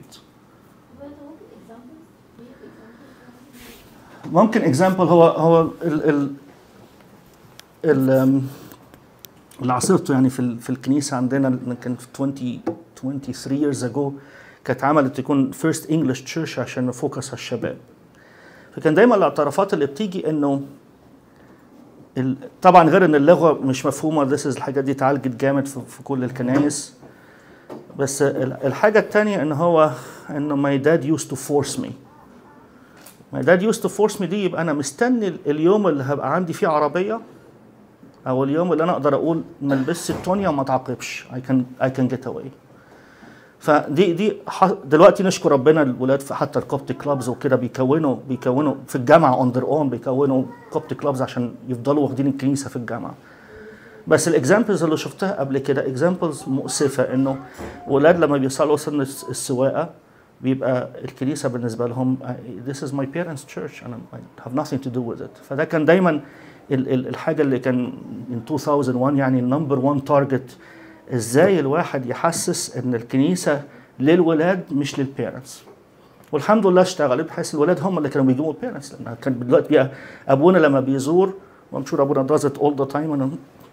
Speaker 1: ممكن اكزامبل هو هو ال ال ال أم، اللي عاصرته يعني في ال- في الكنيسه عندنا اللي كان في 20 23 years ago كانت عملت تكون فيرست انجلش تشيرش عشان نفوكس على الشباب فكان دايما الاعترافات اللي بتيجي انه ال- طبعا غير ان اللغه مش مفهومه ذس الحاجات دي اتعالجت جامد في, في كل الكنائس بس ال- الحاجة التانية ان هو انه my dad used to force me my dad used to force me دي يبقى انا مستني ال- اليوم اللي هبقى عندي فيه عربية او اليوم اللي انا اقدر اقول ما البسش التونيا وما اتعاقبش I can I can get away فدي دي ح- دلوقتي نشكر ربنا الولاد في حتى الكوبت كلابز وكده بيكونوا بيكونوا في الجامعه اون ذير اون بيكونوا كوبت كلابز عشان يفضلوا واخدين الكنيسه في الجامعه بس الاكزامبلز اللي شفتها قبل كده اكزامبلز مؤسفه انه ولاد لما بيوصلوا سن الس- السواقه بيبقى الكنيسه بالنسبه لهم uh, this is my parents church and I have nothing to do with it فده كان دايما ال- ال- الحاجه اللي كان in 2001 يعني النمبر 1 تارجت ازاي الواحد يحسس ان الكنيسه للولاد مش للبيرنتس والحمد لله اشتغلت بحيث الولاد هم اللي كانوا بيجيبوا البيرنتس لان كان دلوقتي بقى ابونا لما بيزور وام شور ابونا does it all the time انه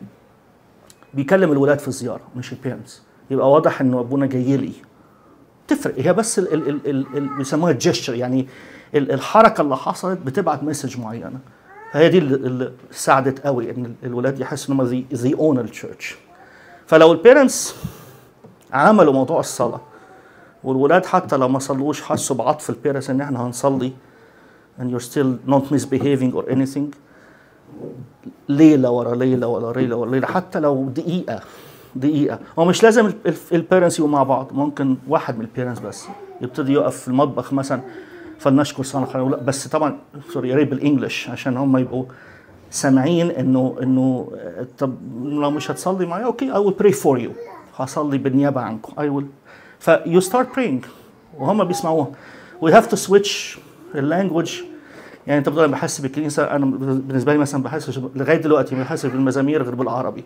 Speaker 1: بيكلم الولاد في الزياره مش البيرنتس يبقى واضح انه ابونا جاي لي تفرق هي بس ال ال ال ال ال بيسموها الجيستشر يعني ال الحركه اللي حصلت بتبعت مسج معينه هي دي اللي, اللي ساعدت قوي ان الولاد يحسوا ان هم زي اون التشيرش فلو البيرنتس عملوا موضوع الصلاه والولاد حتى لو ما صلوش حسوا بعطف البيرنتس ان احنا هنصلي and you're still not misbehaving or anything ليله ورا ليله ورا ليله ورا ليله حتى لو دقيقه دقيقه هو مش لازم البيرنتس يبقوا مع بعض ممكن واحد من البيرنتس بس يبتدي يقف في المطبخ مثلا فلنشكر صانع خير لا بس طبعا سوري يا ريت بالانجلش عشان هم يبقوا سامعين انه انه آه، طب لو مش هتصلي معايا اوكي I will pray for you هصلي بالنيابه عنكم I will ف you start praying وهم بيسمعوها we have to switch اللانجوج يعني انت بتقول انا بحس بالكنيسه انا بالنسبه لي مثلا بحس لغايه دلوقتي ما بحس بالمزامير غير بالعربي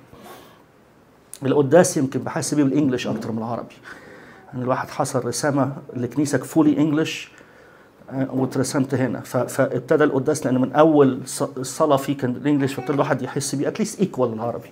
Speaker 1: القداس يمكن بحس بيه بالانجلش اكتر من العربي يعني الواحد حصل رسامه لكنيسه فولي انجلش واترسمت هنا ف- فابتدى القداس لان من اول ص- الصلاه فيه كان الانجلش فابتدى الواحد يحس بيه اتليست ايكوال للعربي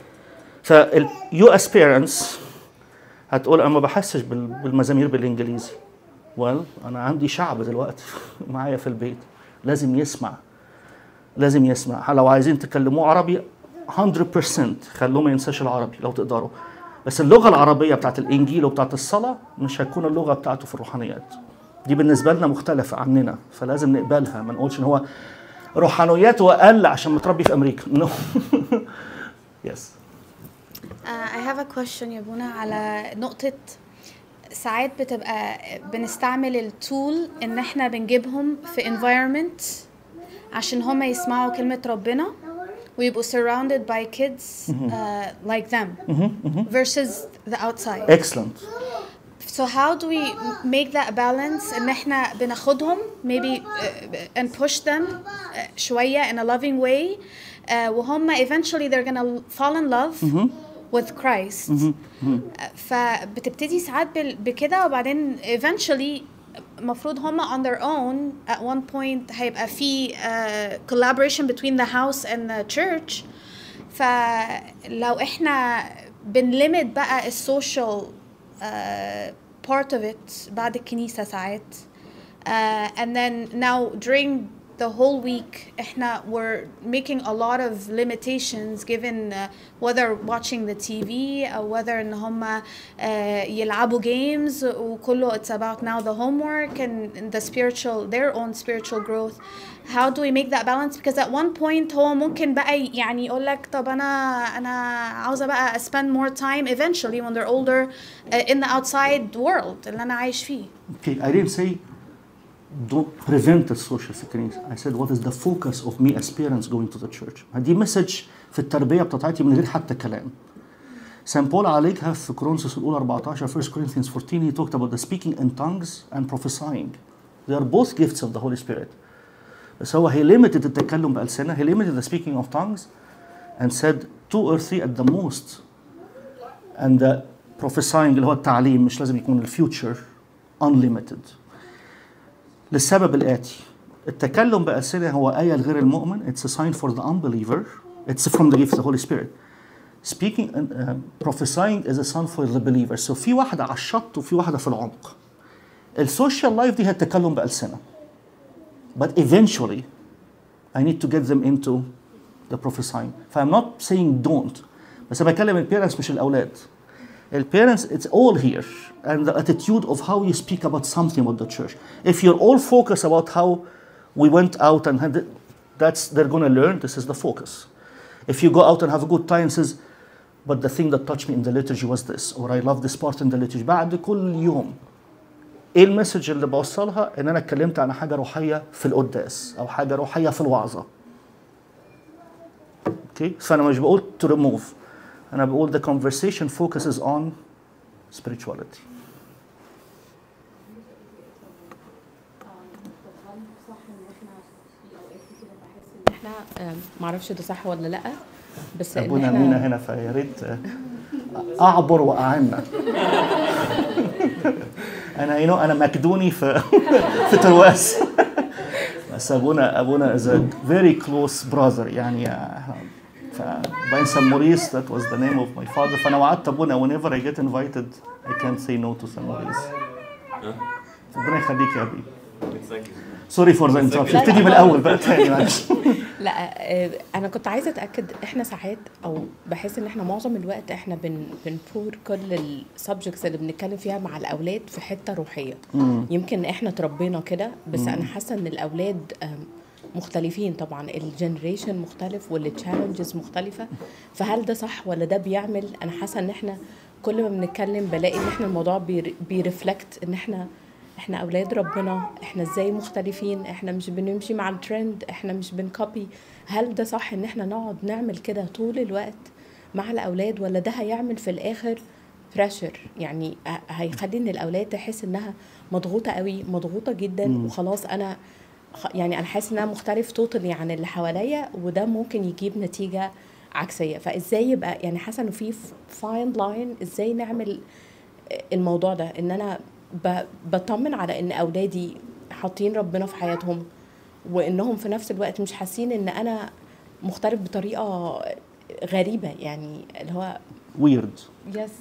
Speaker 1: فاليو اس بيرنتس هتقول انا ما بحسش بال- بالمزامير بالانجليزي ويل انا عندي شعب دلوقتي معايا في البيت لازم يسمع لازم يسمع لو عايزين تكلموه عربي 100% خلوه ما ينساش العربي لو تقدروا بس اللغه العربيه بتاعت الانجيل وبتاعت الصلاه مش هتكون اللغه بتاعته في الروحانيات دي بالنسبه لنا مختلفه عننا فلازم نقبلها ما نقولش ان هو روحانياته اقل عشان متربي في امريكا نو يس
Speaker 5: Uh, I have a question يا بونا على نقطة ساعات بتبقى بنستعمل التول ان احنا بنجيبهم في environment عشان هما يسمعوا كلمة ربنا ويبقوا surrounded by kids uh, like them versus the outside.
Speaker 1: اكسلنت
Speaker 5: So how do we make that balance ان احنا بناخدهم maybe uh, and push them uh, شوية in a loving way uh, وهم eventually they're gonna fall in love with Christ uh, فبتبتدي ساعات بال- بكده وبعدين eventually المفروض هم on their own at one point هيبقى في uh, collaboration between the house and the church فلو احنا بنلمت بقى السوشيال uh, part of it بعد الكنيسة ساعات uh, and then now during the whole week احنا we're making a lot of limitations given uh, whether watching the TV او whether ان هم uh, يلعبوا games وكله it's about now the homework and the spiritual their own spiritual growth how do we make that balance because at one point هو ممكن بقى يعني يقول لك طب انا انا عاوزه بقى spend more time eventually when they're older uh, in the outside world اللي انا عايش فيه
Speaker 1: Okay, I didn't say don't prevent the social في الكنيسة. I said what is the focus of me as parents going to the church. دي مسج في التربية بتاعتي من غير حتى كلام. سان بول عالجها في كورنثوس الأولى 14 1 Corinthians 14 he talked about the speaking in tongues and prophesying. They are both gifts of the Holy Spirit. بس هو he limited التكلم بألسنة he limited the speaking of tongues and said two or three at the most and the prophesying اللي هو التعليم مش لازم يكون الفيوتشر unlimited للسبب الآتي التكلم بألسنة هو آية لغير المؤمن it's a sign for the unbeliever it's from the gift of the Holy Spirit speaking and uh, prophesying is a sign for the believer so في واحدة على الشط وفي واحدة في العمق السوشيال لايف دي هي التكلم بألسنة but eventually I need to get them into the prophesying ف I'm not saying don't بس أنا بكلم البيرنتس مش الأولاد parents it's all here and the attitude of how you speak about something about the church if you're all focused about how we went out and had it, that's they're going to learn this is the focus if you go out and have a good time says but the thing that touched me in the liturgy was this or I love this part in the liturgy بعد كل يوم ايه المسج اللي بوصلها ان انا اتكلمت عن حاجه روحيه في القداس او حاجه روحيه في الوعظه اوكي فانا مش بقول to remove انا بقول the conversation focuses on spirituality
Speaker 2: احنا آم، معرفش ده صح ولا لا بس ان
Speaker 1: ابونا مينا
Speaker 2: احنا
Speaker 1: هنا فيا ريت اعبر واعنا انا يو انا مكدوني في في ترواس بس ابونا ابونا is a very close brother يعني فبين سان موريس that was the name of my father فانا وعدت ابونا whenever I get invited I can't say no to سان موريس ربنا يخليك يا ابي سوري فور ذا انتربشن
Speaker 2: لا، لا،
Speaker 1: ابتدي من الاول بقى تاني معلش
Speaker 2: لا آه، انا كنت عايزه اتاكد احنا ساعات او بحس ان احنا معظم الوقت احنا بن بنبور كل السبجكتس اللي بنتكلم فيها مع الاولاد في حته روحيه يمكن احنا اتربينا كده بس انا حاسه ان الاولاد آم، مختلفين طبعا الجنريشن مختلف والتشالنجز مختلفه فهل ده صح ولا ده بيعمل انا حاسه ان احنا كل ما بنتكلم بلاقي ان احنا الموضوع بير- بيرفلكت ان احنا احنا اولاد ربنا احنا ازاي مختلفين احنا مش بنمشي مع الترند احنا مش بنكوبي هل ده صح ان احنا نقعد نعمل كده طول الوقت مع الاولاد ولا ده هيعمل في الاخر بريشر يعني ه- هيخلي ان الاولاد تحس انها مضغوطه قوي مضغوطه جدا وخلاص انا خ- يعني انا حاسس انها مختلف توتالي عن اللي حواليا وده ممكن يجيب نتيجه عكسيه فازاي يبقى يعني حاسه انه في فاين لاين ازاي نعمل الموضوع ده ان انا ب- بطمن على ان اولادي حاطين ربنا في حياتهم وانهم في نفس الوقت مش حاسين ان انا مختلف بطريقه غريبه يعني اللي هو
Speaker 1: weird
Speaker 2: يس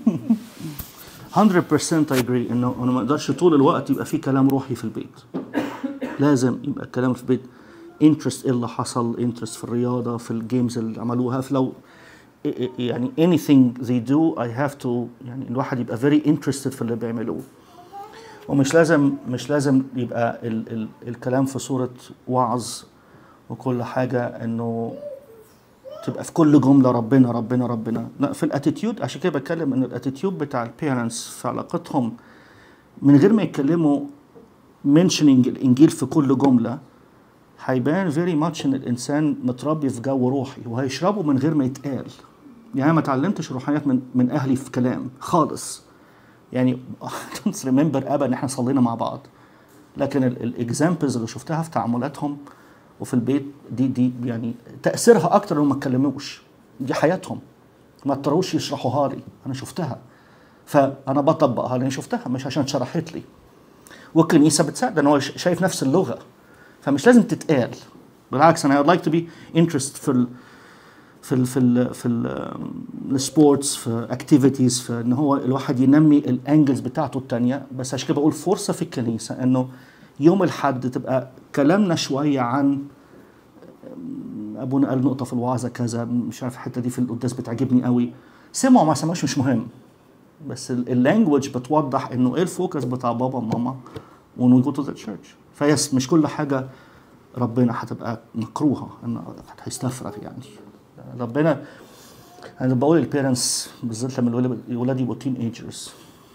Speaker 1: 100% I agree انه انا ما اقدرش طول الوقت يبقى في كلام روحي في البيت لازم يبقى الكلام في البيت انترست ايه اللي حصل انترست في الرياضه في الجيمز اللي عملوها في لو يعني anything they do I have to يعني الواحد يبقى very interested في اللي بيعملوه ومش لازم مش لازم يبقى ال ال الكلام في صورة وعظ وكل حاجة انه تبقى في كل جملة ربنا ربنا ربنا لا في الاتيتيود عشان كده بتكلم ان الاتيتيود بتاع البيرنتس في علاقتهم من غير ما يتكلموا mentioning الانجيل في كل جملة هيبان فيري ماتش ان الانسان متربي في جو روحي وهيشربه من غير ما يتقال يعني أنا ما اتعلمتش روحانيات من من اهلي في كلام خالص يعني دونت ريمبر ابدا ان احنا صلينا مع بعض لكن الاكزامبلز اللي شفتها في تعاملاتهم وفي البيت دي دي يعني تاثيرها اكتر انهم ما اتكلموش دي حياتهم ما اضطروش يشرحوها لي انا شفتها فانا بطبقها لان شفتها مش عشان اتشرحت لي والكنيسه بتساعد ان هو ش- شايف نفس اللغه فمش لازم تتقال بالعكس انا I'd like to be interested في ال في ال في ال في ال- السبورتس في اكتيفيتيز في ان هو الواحد ينمي الانجلز بتاعته التانية بس عشان كده بقول فرصه في الكنيسه انه يوم الحد تبقى كلامنا شويه عن ابونا قال نقطه في الوعظه كذا مش عارف الحته دي في القداس بتعجبني قوي سمعوا ما سمعوش مش مهم بس اللانجوج بتوضح انه ايه الفوكس بتاع بابا وماما when we go to the church فيس مش كل حاجه ربنا هتبقى مكروهه انه هيستفرغ يعني ربنا انا بقول للبيرنتس بالذات لما الولاد الولاد يبقوا تين ايجرز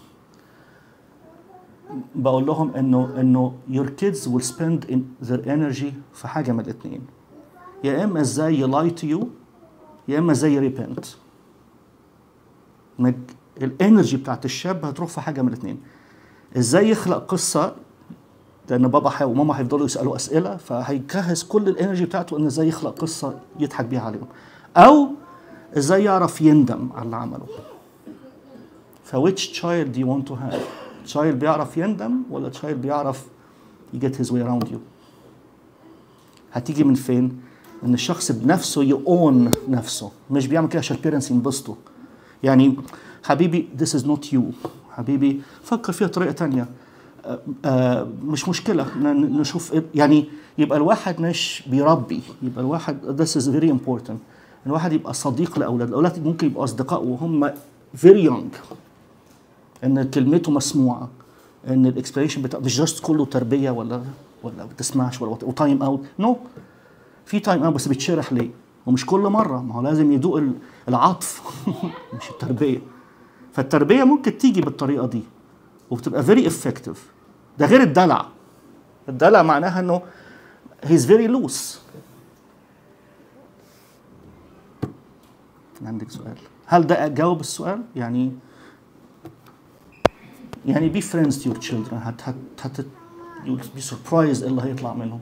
Speaker 1: بقول لهم انه انه your kids will spend in their energy في حاجه من الاثنين يا اما ازاي يلاي تو يو يا اما ازاي ريبنت الانرجي بتاعت الشاب هتروح في حاجه من الاثنين ازاي يخلق قصه لان بابا حي وماما هيفضلوا يسالوا اسئله فهيجهز كل الانرجي بتاعته ان ازاي يخلق قصه يضحك بيها عليهم او ازاي يعرف يندم على اللي عمله ف which child do you want to have child بيعرف يندم ولا child بيعرف you get his way around you هتيجي من فين ان الشخص بنفسه يؤون نفسه مش بيعمل كده عشان البيرنتس ينبسطوا يعني حبيبي this is not you حبيبي فكر فيها طريقه تانية آه، آه، مش مشكله ن- نشوف إيه- يعني يبقى الواحد مش بيربي يبقى الواحد this is very important الواحد يبقى صديق لاولاد الاولاد ممكن يبقوا اصدقاء وهم فيري يونج ان كلمته مسموعه ان الاكسبيريشن بتاع مش جاست كله تربيه ولا ولا ما بتسمعش ولا وتايم اوت نو في تايم اوت بس بيتشرح ليه ومش كل مره ما هو لازم يدوق ال- العطف مش التربيه فالتربيه ممكن تيجي بالطريقه دي وبتبقى فيري افكتيف ده غير الدلع الدلع معناها انه هيز فيري لوس عندك سؤال هل ده جاوب السؤال يعني يعني be friends to your children هت هت هت you'll be surprised إيه اللي هيطلع منهم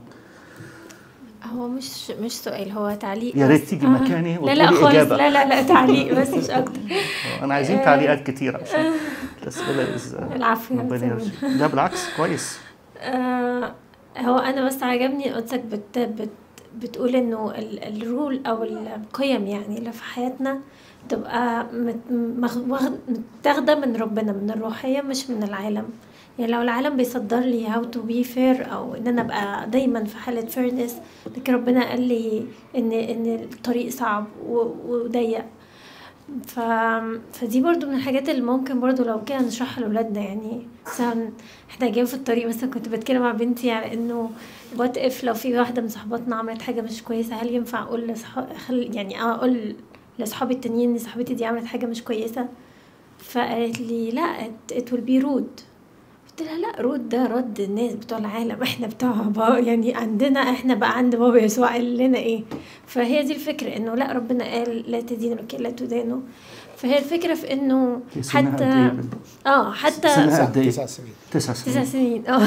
Speaker 3: هو مش مش سؤال هو تعليق
Speaker 1: يا ريت
Speaker 3: بس.
Speaker 1: تيجي
Speaker 3: آه.
Speaker 1: مكاني
Speaker 3: لا لا
Speaker 1: وتقولي
Speaker 3: خالص
Speaker 1: إجابة.
Speaker 3: لا لا لا تعليق بس مش اكتر
Speaker 1: انا عايزين تعليقات كتير عشان الاسئله is
Speaker 3: العفو يا
Speaker 1: ربنا
Speaker 3: سامي.
Speaker 1: يرزق. لا بالعكس كويس
Speaker 3: آه، هو انا بس عجبني قلتك بت بت بتقول انه ال- الرول او القيم يعني اللي في حياتنا تبقى مت- مخ- واخد- متاخده من ربنا من الروحيه مش من العالم يعني لو العالم بيصدر لي how to be fair او ان انا ابقى دايما في حاله fairness لكن ربنا قال لي ان ان الطريق صعب و- وضيق ف... فدي برضو من الحاجات اللي ممكن برضو لو كده نشرحها لأولادنا يعني مثلا احنا جايين في الطريق مثلا كنت بتكلم مع بنتي على انه وات اف لو في واحدة من صحباتنا عملت حاجة مش كويسة هل ينفع اقول لصح... خل... يعني اقول لصحابي التانيين ان صاحبتي دي عملت حاجة مش كويسة فقالت لي لا it, it will be rude قلت لها لا رود ده رد الناس بتوع العالم احنا بتوع بابا يعني عندنا احنا بقى عند بابا يسوع قال لنا ايه فهي دي الفكرة انه لا ربنا قال لا تدينوا لكي لا تدانوا فهي الفكرة في انه
Speaker 1: هي سنها قد إيه
Speaker 3: حتى
Speaker 1: بالظبط؟
Speaker 3: اه حتى
Speaker 1: سنها قد ايه؟
Speaker 6: تسع سنين
Speaker 1: تسع
Speaker 3: تسع
Speaker 1: سنين
Speaker 3: سنين اه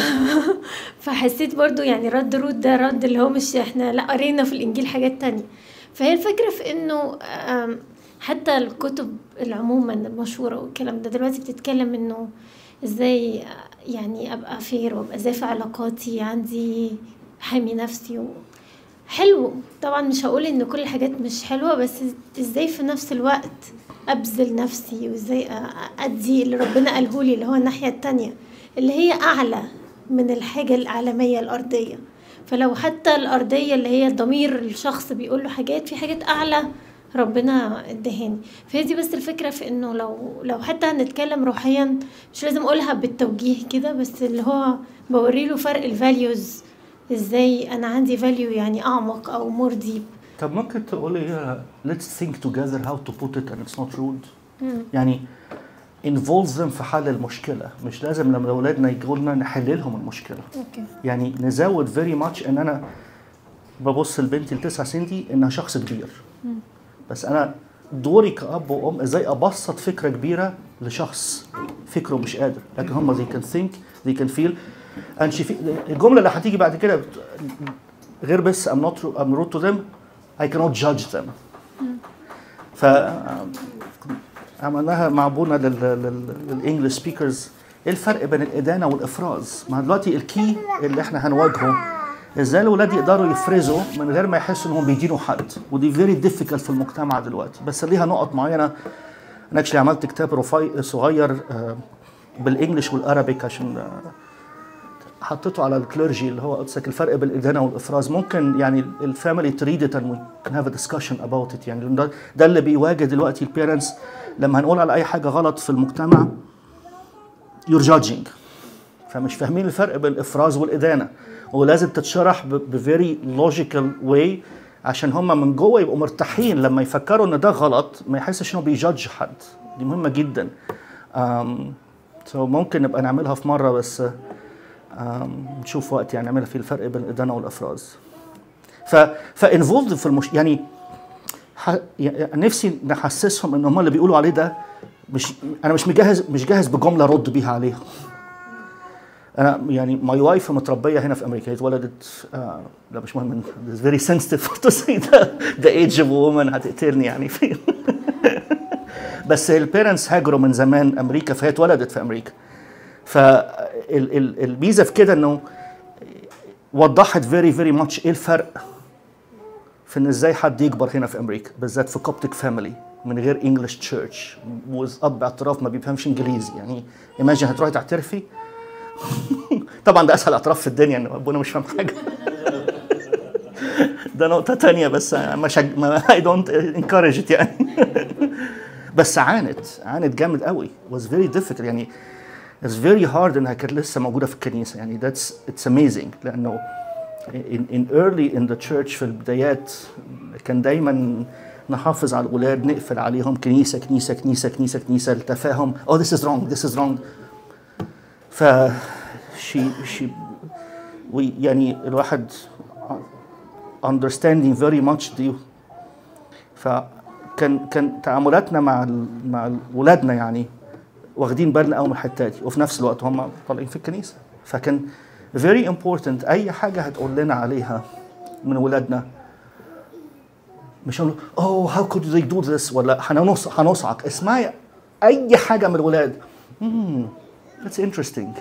Speaker 3: فحسيت برضو يعني رد رود ده رد اللي هو مش احنا لا قرينا في الانجيل حاجات تانية فهي الفكرة في انه آم، حتى الكتب العموما المشهورة والكلام ده دلوقتي بتتكلم انه ازاي آه، يعني ابقى فير وابقى ازاي في علاقاتي عندي حامي نفسي و... حلو طبعا مش هقول ان كل الحاجات مش حلوة بس ازاي في نفس الوقت ابذل نفسي وازاي أ- ادي اللي ربنا قاله لي اللي هو الناحية التانية اللي هي اعلى من الحاجة العالمية الارضية فلو حتى الارضية اللي هي ضمير الشخص بيقول له حاجات في حاجات اعلى ربنا ادهاني فهي دي بس الفكرة في انه لو لو حتى هنتكلم روحيا مش لازم اقولها بالتوجيه كده بس اللي هو بوريله فرق الفاليوز ازاي انا عندي فاليو يعني اعمق او مور ديب
Speaker 1: طب ممكن تقولي uh, let's think together how to put it and it's not rude يعني involve them في حل المشكلة مش لازم لما أولادنا يجوا لنا نحل لهم المشكلة
Speaker 3: اوكي
Speaker 1: يعني نزود فيري ماتش ان انا ببص لبنتي التسع سنين دي انها شخص كبير بس انا دوري كأب وأم ازاي ابسط فكرة كبيرة لشخص فكره مش قادر لكن هم they can think they can feel and she feel الجملة اللي هتيجي بعد كده بت- غير بس I'm not I'm rude to them I cannot judge them ف عملناها مع ابونا للانجلش سبيكرز ايه الفرق بين الادانه والافراز؟ ما دلوقتي الكي اللي احنا هنواجهه ازاي الاولاد يقدروا يفرزوا من غير ما يحسوا انهم بيدينوا حد ودي فيري ديفيكالت في المجتمع دلوقتي بس ليها نقط معينه انا اكشلي عملت كتاب رفيع صغير آه، بالانجلش والارابيك عشان آه، حطيته على الكليرجي اللي هو قصدك الفرق بين الادانه والافراز ممكن يعني الفاميلي تريد ات اند كان هاف ديسكشن اباوت ات يعني ده, ده اللي بيواجه دلوقتي البيرنتس لما هنقول على اي حاجه غلط في المجتمع يور جادجينج فمش فاهمين الفرق بين الافراز والادانه ولازم تتشرح بفيري لوجيكال واي عشان هم من جوه يبقوا مرتاحين لما يفكروا ان ده غلط ما يحسش انه بيجادج حد دي مهمه جدا um, so ممكن نبقى نعملها في مره بس آم، نشوف وقت يعني نعملها في الفرق بين الادانه والافراز ف فانفولد في المش يعني ح... يعني نفسي نحسسهم ان هم اللي بيقولوا عليه ده مش انا مش مجهز مش جاهز بجمله ارد بيها عليهم انا يعني ماي وايف متربيه هنا في امريكا هي اتولدت آه لا مش مهم it's very sensitive to say the, the age of a woman هتقتلني يعني في بس البيرنتس هاجروا من زمان امريكا فهي اتولدت في امريكا فالميزه في كده انه وضحت فيري فيري ماتش ايه الفرق في ان ازاي حد يكبر هنا في امريكا بالذات في كوبتك فاميلي من غير انجلش تشيرش واب اعتراف ما بيفهمش انجليزي يعني ايماجن هتروحي تعترفي طبعا ده اسهل اعتراف في الدنيا ان ابونا مش فاهم حاجه ده نقطه تانية بس مش ما اي دونت انكارج يعني بس عانت عانت جامد قوي was very difficult يعني it's very hard انها كانت لسه موجوده في الكنيسه يعني that's it's amazing لانه in, in early in the church في البدايات كان دايما نحافظ على الاولاد نقفل عليهم كنيسه كنيسه كنيسه كنيسه كنيسه التفاهم oh this is wrong this is wrong ف she she we يعني الواحد understanding very much دي فكان كان تعاملاتنا مع ال- مع ولادنا يعني واخدين بالنا قوي من الحته دي وفي نفس الوقت هم طالعين في الكنيسه فكان very important اي حاجه هتقول لنا عليها من ولادنا مش هنقول اوه هاو كود they do this ولا هنص هنصعق اسمعي اي حاجه من الولاد امم that's interesting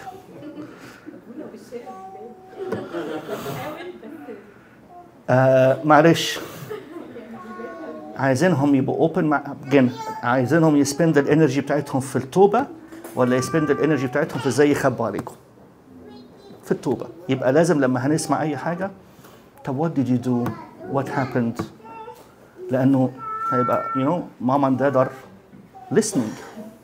Speaker 1: آه معلش عايزينهم يبقوا اوبن مع جن عايزينهم يسبند الانرجي بتاعتهم في التوبه ولا يسبند الانرجي بتاعتهم في ازاي يخبوا عليكم في التوبه يبقى لازم لما هنسمع اي حاجه طب what did you do what happened لانه هيبقى you know mom and dad are listening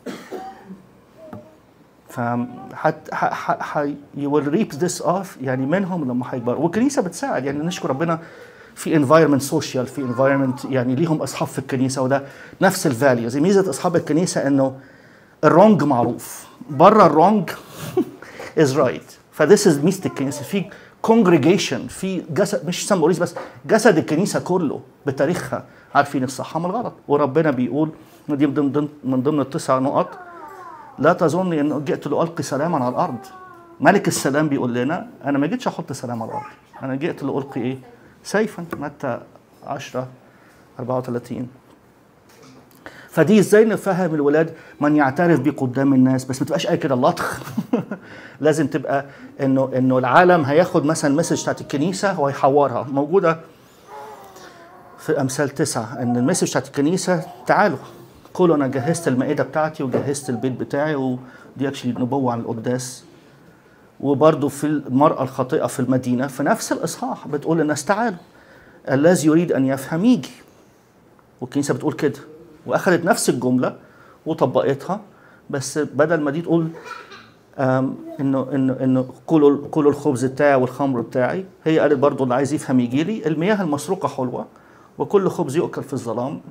Speaker 1: فحت ح ح ح you will reap this off يعني منهم لما هيكبروا والكنيسه بتساعد يعني نشكر ربنا في انفايرمنت سوشيال في انفايرمنت يعني ليهم اصحاب في الكنيسه وده نفس الفاليوز ميزه اصحاب الكنيسه انه الرونج معروف بره الرونج از رايت فذس از ميزه الكنيسه في كونجريجيشن في جسد مش سان موريس بس جسد الكنيسه كله بتاريخها عارفين الصح من الغلط وربنا بيقول دي من ضمن من ضمن التسع نقط لا تظني ان جئت لالقي سلاما على الارض ملك السلام بيقول لنا انا ما جيتش احط سلام على الارض انا جئت لالقي ايه سيفا متى 10 34 فدي ازاي نفهم الولاد من يعترف بيه قدام الناس بس ما تبقاش اي كده لطخ لازم تبقى انه انه العالم هياخد مثلا المسج بتاعت الكنيسه وهيحورها موجوده في امثال تسعه ان المسج بتاعت الكنيسه تعالوا قولوا انا جهزت المائده بتاعتي وجهزت البيت بتاعي ودي اكشلي نبوه عن القداس وبرضه في المرأة الخاطئة في المدينة في نفس الإصحاح بتقول للناس تعالوا الذي يريد أن يفهم يجي والكنيسة بتقول كده وأخذت نفس الجملة وطبقتها بس بدل ما دي تقول آم، انه انه انه كلوا كلوا الخبز بتاعي والخمر بتاعي هي قالت برضه اللي عايز يفهم يجي لي المياه المسروقه حلوه وكل خبز يؤكل في الظلام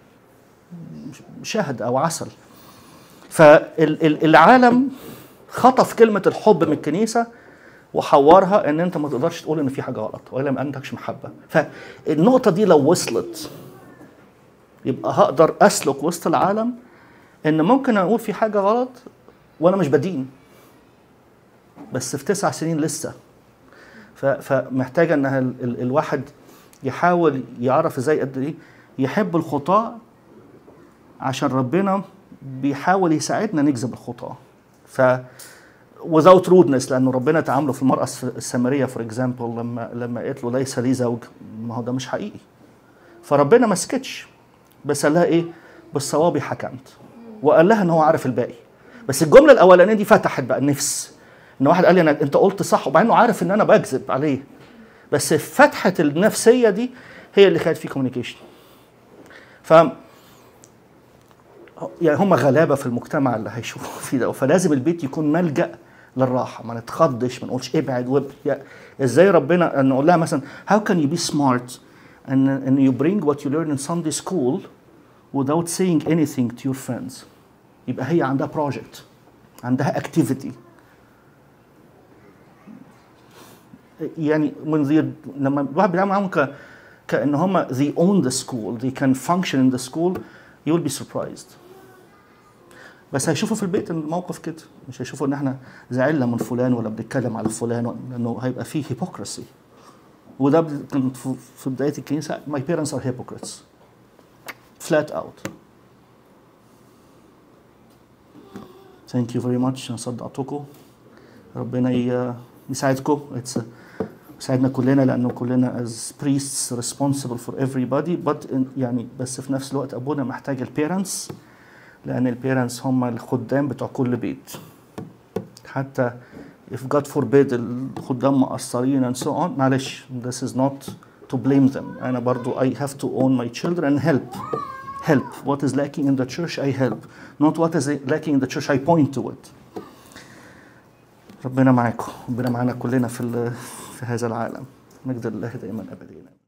Speaker 1: شهد او عسل فالعالم خطف كلمه الحب من الكنيسه وحورها ان انت ما تقدرش تقول ان في حاجه غلط ولا ما عندكش محبه فالنقطه دي لو وصلت يبقى هقدر اسلك وسط العالم ان ممكن اقول في حاجه غلط وانا مش بدين بس في تسع سنين لسه ف- فمحتاجه ان ال- ال- الواحد يحاول يعرف ازاي قد ايه يحب الخطاه عشان ربنا بيحاول يساعدنا نجذب الخطاه ف without rudeness لانه ربنا تعامله في المراه الس- السامريه فور اكزامبل لما لما قالت له ليس لي زوج ما هو ده مش حقيقي فربنا ما سكتش بس قال لها ايه بالصواب حكمت وقال لها ان هو عارف الباقي بس الجمله الاولانيه دي فتحت بقى النفس ان واحد قال لي انا انت قلت صح ومع انه عارف ان انا بكذب عليه بس فتحه النفسيه دي هي اللي خلت فيه كوميونيكيشن ف يعني هم غلابه في المجتمع اللي هيشوفوا فيه ده فلازم البيت يكون ملجا للراحه ما نتخضش ما نقولش ابعد واب يا- ازاي ربنا ان نقول لها مثلا how can you be smart and and you bring what you learn in Sunday school without saying anything to your friends يبقى هي عندها project عندها activity يعني من ذي لما الواحد بيتعامل معاهم ك كان هم they own the school they can function in the school you will be surprised بس هيشوفوا في البيت إن الموقف كده مش هيشوفوا ان احنا زعلنا من فلان ولا بنتكلم على فلان لانه هيبقى فيه hypocrisy وده ب- كان في- في بدايه الكنيسه my parents are hypocrites flat out thank you very much انا صدقتكم ربنا ي- يساعدكم It's a- يساعدنا كلنا لانه كلنا as priests responsible for everybody but in يعني بس في نفس الوقت ابونا محتاج البيرنتس لان البيرنتس هم الخدام بتوع كل بيت حتى if God forbid الخدام مقصرين and so on معلش this is not to blame them انا برضو I have to own my children and help help what is lacking in the church I help not what is lacking in the church I point to it ربنا معاكم ربنا معانا كلنا في ال- في هذا العالم مجد الله دائما ابديا